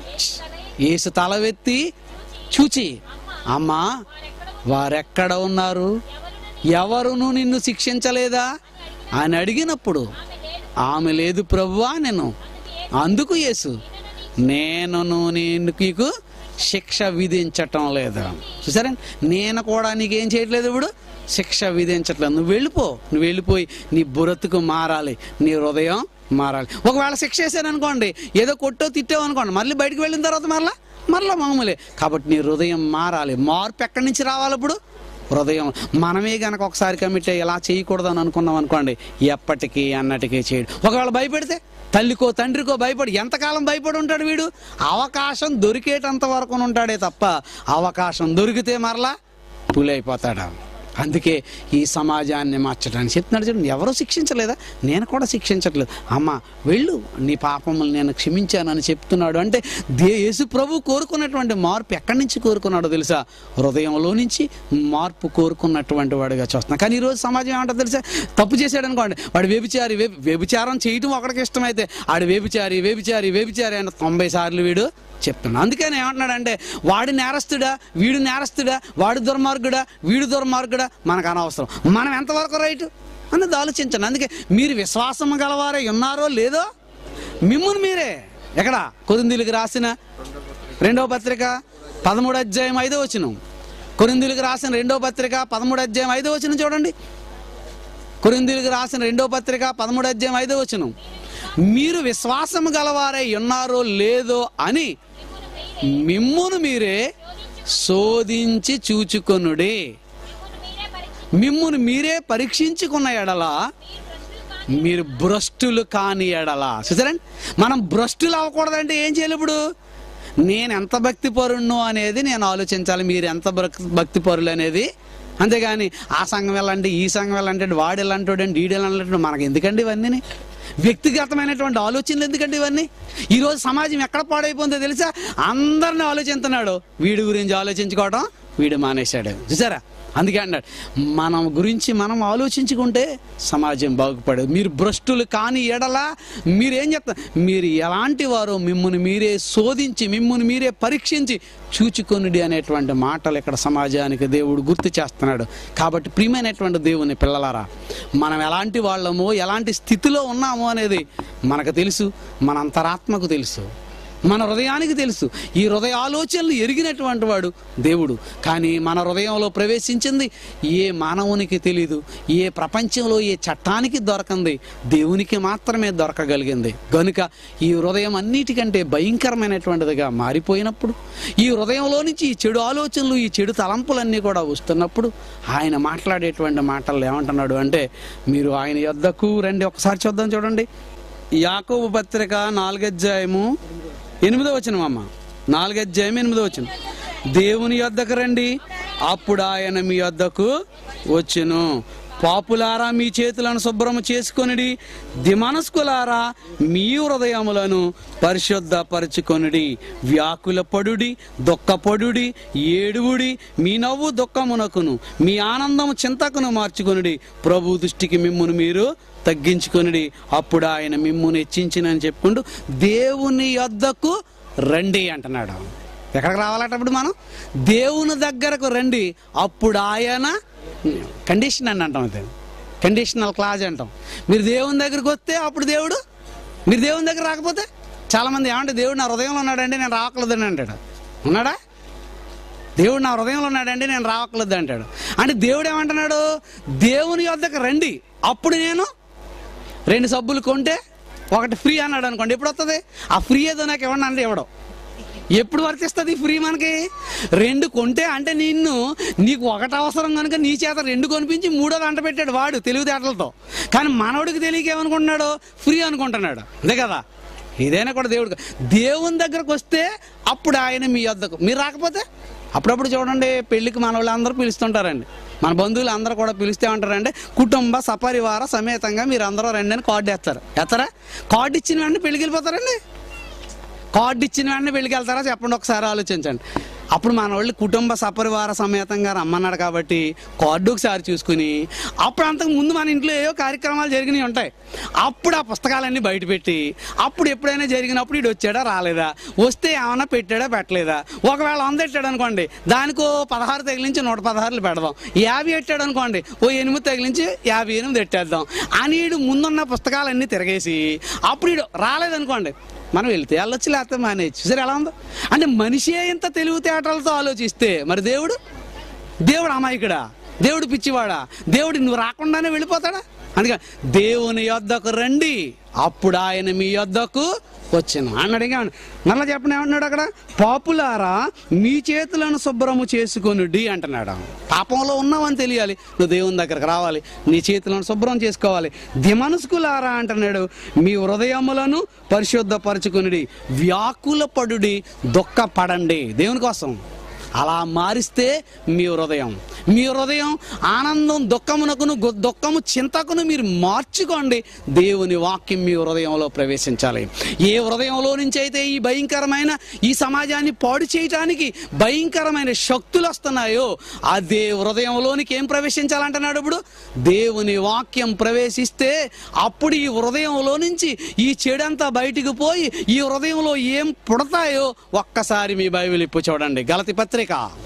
ఏసు తలవెత్తి చూచి అమ్మా వారెక్కడ ఉన్నారు ఎవరును నిన్ను శిక్షించలేదా అని అడిగినప్పుడు ఆమె లేదు ప్రభువా నేను అందుకు యేసు నేను నీకు శిక్ష విధించటం లేదు చూసారా నేను కూడా నీకేం చేయట్లేదు ఇప్పుడు శిక్ష విధించట్లేదు నువ్వు వెళ్ళిపో నువ్వు వెళ్ళిపోయి నీ బురతుకు మారాలి నీ హృదయం మారాలి ఒకవేళ శిక్ష వేసాను అనుకోండి ఏదో కొట్టో తిట్టావు అనుకోండి మళ్ళీ బయటకు వెళ్ళిన తర్వాత మరలా మరలా మామూలే కాబట్టి నీ హృదయం మారాలి మార్పు ఎక్కడి నుంచి రావాలి ఇప్పుడు హృదయం మనమే గనక ఒకసారి కమిట్ అయ్యి ఇలా చేయకూడదు అని అనుకున్నాం అనుకోండి ఎప్పటికీ అన్నటికీ చేయడు ఒకవేళ భయపెడితే తల్లికో తండ్రికో భయపడి ఎంతకాలం భయపడి ఉంటాడు వీడు అవకాశం దొరికేటంత వరకు ఉంటాడే తప్ప అవకాశం దొరికితే మరలా పులి అయిపోతాడు అందుకే ఈ సమాజాన్ని మార్చడానికి చెప్తున్నాడు చూడండి ఎవరో శిక్షించలేదా నేను కూడా శిక్షించట్లేదు అమ్మ వెళ్ళు నీ పాపములు నేను క్షమించానని చెప్తున్నాడు అంటే దే యేసు ప్రభు కోరుకున్నటువంటి మార్పు ఎక్కడి నుంచి కోరుకున్నాడో తెలుసా హృదయంలో నుంచి మార్పు కోరుకున్నటువంటి వాడిగా చూస్తున్నాం కానీ ఈరోజు సమాజం ఏమంటో తెలుసా తప్పు చేశాడు అనుకోండి వాడు వ్యభిచారి వ్యభి- వ్యభిచారం చేయటం ఒకడికి ఇష్టమైతే ఆడు వ్యభిచారి వ్యభిచారి వ్యభిచారి అని తొంభై సార్లు వీడు చెప్తున్నాను అందుకని ఏమంటున్నాడంటే వాడు నేరస్తుడా వీడు నేరస్తుడా వాడు దుర్మార్గుడా వీడు దుర్మార్గుడా మనకు అనవసరం మనం ఎంతవరకు రైట్ అన్నది ఆలోచించండి అందుకే మీరు విశ్వాసం గలవారే ఉన్నారో లేదో మిమ్మును మీరే ఎక్కడ కొరిందీలకు రాసిన రెండవ పత్రిక పదమూడు అధ్యాయం ఐదో వచనం కొరిందీలకు రాసిన రెండవ పత్రిక పదమూడు అధ్యాయం ఐదో వచనం చూడండి కొరిందీలకు రాసిన రెండో పత్రిక పదమూడు అధ్యాయం ఐదో వచనం మీరు విశ్వాసము గలవారై ఉన్నారో లేదో అని మిమ్మును మీరే శోధించి చూచుకొనుడి మిమ్మును మీరే పరీక్షించుకున్న ఎడల మీరు భ్రష్టులు కాని ఎడల చూసారండి మనం భ్రష్టులు అవ్వకూడదంటే ఏం చేయాలి ఇప్పుడు నేను ఎంత భక్తి పరుణ్ణు అనేది నేను ఆలోచించాలి మీరు ఎంత భక్- భక్తి పరులు అనేది అంతేగాని ఆ సంఘం వెళ్ళండి ఈ సంఘం వెళ్ళంటే వాడు ఎలాంటోడండి వీడు ఎలాంటి మనకి ఎందుకండి ఇవన్నీ వ్యక్తిగతమైనటువంటి ఆలోచనలు ఎందుకండి ఇవన్నీ ఈరోజు సమాజం ఎక్కడ పాడైపోతుందో తెలుసా అందరిని ఆలోచిస్తున్నాడు వీడి గురించి ఆలోచించుకోవడం వీడు మానేశాడు చూసారా అందుకే అన్నాడు మనం గురించి మనం ఆలోచించుకుంటే సమాజం బాగుపడదు మీరు భ్రష్టులు కాని ఎడల మీరేం చెప్తారు మీరు ఎలాంటి వారో మిమ్మల్ని మీరే శోధించి మిమ్మల్ని మీరే పరీక్షించి చూచుకొనుడి అనేటువంటి మాటలు ఇక్కడ సమాజానికి దేవుడు గుర్తు చేస్తున్నాడు కాబట్టి ప్రియమైనటువంటి దేవుని పిల్లలారా మనం ఎలాంటి వాళ్ళమో ఎలాంటి స్థితిలో ఉన్నామో అనేది మనకు తెలుసు మన అంతరాత్మకు తెలుసు మన హృదయానికి తెలుసు ఈ హృదయ ఆలోచనలు ఎరిగినటువంటి వాడు దేవుడు కానీ మన హృదయంలో ప్రవేశించింది ఏ మానవునికి తెలీదు ఏ ప్రపంచంలో ఏ చట్టానికి దొరకంది దేవునికి మాత్రమే దొరకగలిగింది గనుక ఈ హృదయం అన్నిటికంటే భయంకరమైనటువంటిదిగా మారిపోయినప్పుడు ఈ హృదయంలో నుంచి ఈ చెడు ఆలోచనలు ఈ చెడు తలంపులన్నీ కూడా వస్తున్నప్పుడు ఆయన మాట్లాడేటువంటి మాటలు ఏమంటున్నాడు అంటే మీరు ఆయన యొద్దకు రండి ఒకసారి చూద్దాం చూడండి యాకోబు పత్రిక నాలుగధ్యాయము ఎనిమిదో వచనం అమ్మ నాలుగధ్యాయం ఎనిమిదో వచనం దేవుని యొద్దకు రండి అప్పుడు ఆయన మీ యొద్దకు వచ్చును పాపులారా మీ చేతులను శుభ్రము చేసుకొనిడి దిమనస్కులారా మీ హృదయములను పరిశుద్ధపరచుకొనుడి వ్యాకుల పడుడి దుఃఖపడుడి ఏడువుడి మీ నవ్వు దుఃఖమునకును మీ ఆనందము చింతకును మార్చుకొనుడి ప్రభు దృష్టికి మిమ్మును మీరు తగ్గించుకొనుడి అప్పుడు ఆయన మిమ్మును హెచ్చించినని చెప్పుకుంటూ దేవుని యొద్దకు రండి అంటున్నాడు ఎక్కడికి రావాలట ఇప్పుడు మనం దేవుని దగ్గరకు రండి అప్పుడు ఆయన కండిషన్ అని అంటాం అది కండిషనల్ క్లాజ్ అంటాం మీరు దేవుని దగ్గరికి వస్తే అప్పుడు దేవుడు మీరు దేవుని దగ్గర రాకపోతే చాలా మంది ఏమంటే దేవుడు నా హృదయంలో ఉన్నాడండి నేను రావట్లేదని అంటాడు ఉన్నాడా దేవుడు నా హృదయంలో ఉన్నాడండి నేను రావట్లేదు అంటాడు అంటే దేవుడు ఏమంటున్నాడు దేవుని యొద్దకు రండి అప్పుడు నేను రెండు సబ్బులు కొంటే ఒకటి ఫ్రీ అన్నాడు అనుకోండి ఎప్పుడు వస్తుంది ఆ ఫ్రీ ఏదో నాకు ఇవ్వండి అంటే ఇవ్వడం ఎప్పుడు వర్తిస్తుంది ఫ్రీ మనకి రెండు కొంటే అంటే నిన్ను నీకు ఒకటి అవసరం కనుక నీ చేత రెండు కొనిపించి మూడోది అంట పెట్టాడు వాడు తెలివితేటలతో కానీ మనోడికి తెలియక ఏమనుకుంటున్నాడు ఫ్రీ అనుకుంటున్నాడు అంతే కదా ఇదైనా కూడా దేవుడు దేవుని దగ్గరకు వస్తే అప్పుడు ఆయన మీ వద్దకు మీరు రాకపోతే అప్పుడప్పుడు చూడండి పెళ్లికి మన వాళ్ళందరూ పిలుస్తుంటారండి మన బంధువులు అందరూ కూడా పిలిస్తే ఉంటారంటే కుటుంబ సపరివార సమేతంగా మీరు అందరూ రండి అని కార్డు వేస్తారు వేస్తారా కార్డు ఇచ్చిన వెంటనే పెళ్ళికి వెళ్ళిపోతారండి కార్డు ఇచ్చిన వెంటనే పెళ్ళికి వెళ్తారా చెప్పండి ఒకసారి ఆలోచించండి అప్పుడు మన వాళ్ళు కుటుంబ సపరివార సమేతంగా రమ్మన్నాడు కాబట్టి కార్డు ఒకసారి చూసుకుని అప్పుడు అంతకు ముందు మన ఇంట్లో ఏవో కార్యక్రమాలు జరిగినవి ఉంటాయి అప్పుడు ఆ పుస్తకాలన్నీ బయట పెట్టి అప్పుడు ఎప్పుడైనా జరిగినప్పుడు ఇటు వచ్చాడా రాలేదా వస్తే ఏమన్నా పెట్టాడా పెట్టలేదా ఒకవేళ వంద పెట్టాడు అనుకోండి దానికో పదహారు తగిలించి నూట పదహారులు పెడదాం యాభై పెట్టాడు అనుకోండి ఓ ఎనిమిది తగిలించి యాభై ఎనిమిది పెట్టేద్దాం అని ఈడు ముందున్న పుస్తకాలన్నీ తిరగేసి అప్పుడు ఈడు రాలేదనుకోండి మనం వెళ్తే వెళ్ళొచ్చు లేకపోతే మానేయచ్చు సరే ఎలా ఉందో అంటే మనిషే ఇంత తెలివితేటలతో ఆలోచిస్తే మరి దేవుడు దేవుడు అమాయకుడా దేవుడు పిచ్చివాడా దేవుడు నువ్వు రాకుండానే వెళ్ళిపోతాడా అందుకని దేవుని యొద్దకు రండి అప్పుడు ఆయన మీ యొద్దకు వచ్చిన అన్నాడు ఇంకా మళ్ళీ చెప్పండి ఏమన్నాడు అక్కడ పాపులారా మీ చేతులను శుభ్రము చేసుకొనుడి అంటున్నాడు పాపంలో ఉన్నావని తెలియాలి నువ్వు దేవుని దగ్గరకు రావాలి నీ చేతులను శుభ్రం చేసుకోవాలి దిమనస్కులారా అంటున్నాడు మీ హృదయములను పరిశుద్ధపరచుకునుడి వ్యాకులపడుడి దుఃఖపడండి దేవుని కోసం అలా మారిస్తే మీ హృదయం మీ హృదయం ఆనందం దుఃఖమునకును గు- దుఃఖము చింతకును మీరు మార్చుకోండి దేవుని వాక్యం మీ హృదయంలో ప్రవేశించాలి ఏ హృదయంలో నుంచి అయితే ఈ భయంకరమైన ఈ సమాజాన్ని పాడు చేయటానికి భయంకరమైన శక్తులు వస్తున్నాయో అదే హృదయంలోనికి ఏం ప్రవేశించాలంటున్నాడు ఇప్పుడు దేవుని వాక్యం ప్రవేశిస్తే అప్పుడు ఈ హృదయంలో నుంచి ఈ చెడంతా బయటికి పోయి ఈ హృదయంలో ఏం పుడతాయో ఒక్కసారి మీ బైబిల్ ఇప్పు చూడండి గలతి పత్రిక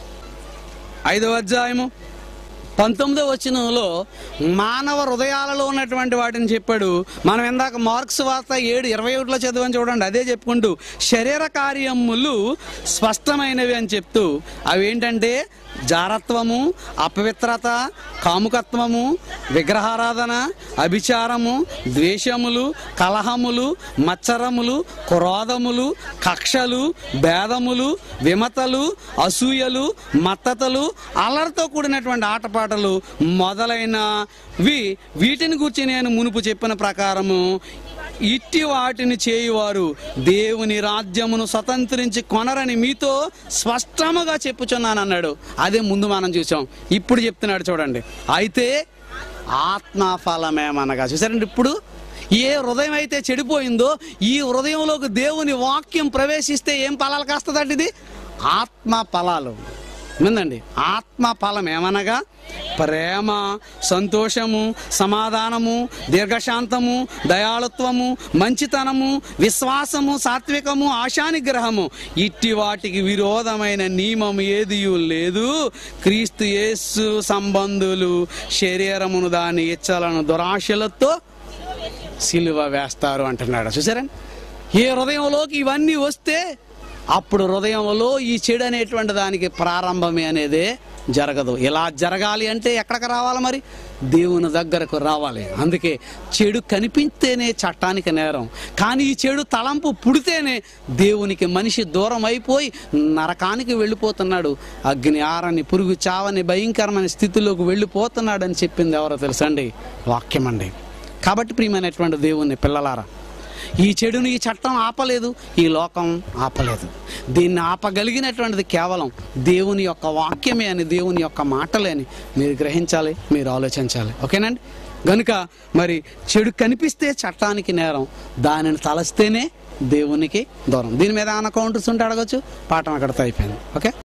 ఐదవ అధ్యాయము పంతొమ్మిదో వచనంలో మానవ హృదయాలలో ఉన్నటువంటి వాటిని చెప్పాడు మనం ఇందాక మార్క్స్ వార్త ఏడు ఇరవై ఒకటిలో చదివని చూడండి అదే చెప్పుకుంటూ శరీర కార్యములు స్పష్టమైనవి అని చెప్తూ అవి ఏంటంటే జారత్వము అపవిత్రత కాముకత్వము విగ్రహారాధన అభిచారము ద్వేషములు కలహములు మత్సరములు క్రోధములు కక్షలు భేదములు విమతలు అసూయలు మత్తతలు అల్లరితో కూడినటువంటి ఆటపాటలు మొదలైనవి వీటిని గురించి నేను మునుపు చెప్పిన ప్రకారము ఇట్టి వాటిని చేయువారు దేవుని రాజ్యమును స్వతంత్రించి కొనరని మీతో స్పష్టముగా చెప్పుచున్నాను అన్నాడు అదే ముందు మనం చూసాం ఇప్పుడు చెప్తున్నాడు చూడండి అయితే ఆత్మఫలమేమనగా చూసారండి ఇప్పుడు ఏ హృదయం అయితే చెడిపోయిందో ఈ హృదయంలోకి దేవుని వాక్యం ప్రవేశిస్తే ఏం ఫలాలు కాస్తుందండి ఇది ఆత్మ ఫలాలు విందండి ఆత్మ ఫలం ఏమనగా ప్రేమ సంతోషము సమాధానము దీర్ఘశాంతము దయాళుత్వము మంచితనము విశ్వాసము సాత్వికము ఆశానిగ్రహము ఇట్టి వాటికి విరోధమైన నియమం ఏది లేదు క్రీస్తు యేసు సంబంధులు శరీరమును దాని ఇచ్చలను దురాశలతో సిలువ వేస్తారు అంటున్నాడు చూసారండి ఏ హృదయంలోకి ఇవన్నీ వస్తే అప్పుడు హృదయంలో ఈ చెడు అనేటువంటి దానికి ప్రారంభమే అనేదే జరగదు ఇలా జరగాలి అంటే ఎక్కడికి రావాలి మరి దేవుని దగ్గరకు రావాలి అందుకే చెడు కనిపిస్తేనే చట్టానికి నేరం కానీ ఈ చెడు తలంపు పుడితేనే దేవునికి మనిషి దూరం అయిపోయి నరకానికి వెళ్ళిపోతున్నాడు అగ్ని ఆరని పురుగు చావని భయంకరమైన స్థితిలోకి వెళ్ళిపోతున్నాడు అని చెప్పింది ఎవరో తెలుసండి వాక్యం అండి కాబట్టి ప్రియమైనటువంటి దేవుని పిల్లలారా ఈ చెడుని ఈ చట్టం ఆపలేదు ఈ లోకం ఆపలేదు దీన్ని ఆపగలిగినటువంటిది కేవలం దేవుని యొక్క వాక్యమే అని దేవుని యొక్క మాటలే అని మీరు గ్రహించాలి మీరు ఆలోచించాలి ఓకేనండి గనుక మరి చెడు కనిపిస్తే చట్టానికి నేరం దానిని తలస్తేనే దేవునికి దూరం దీని మీద ఏమైనా కౌంటర్స్ ఉంటే అడగచ్చు పాఠం అక్కడితో అయిపోయింది ఓకే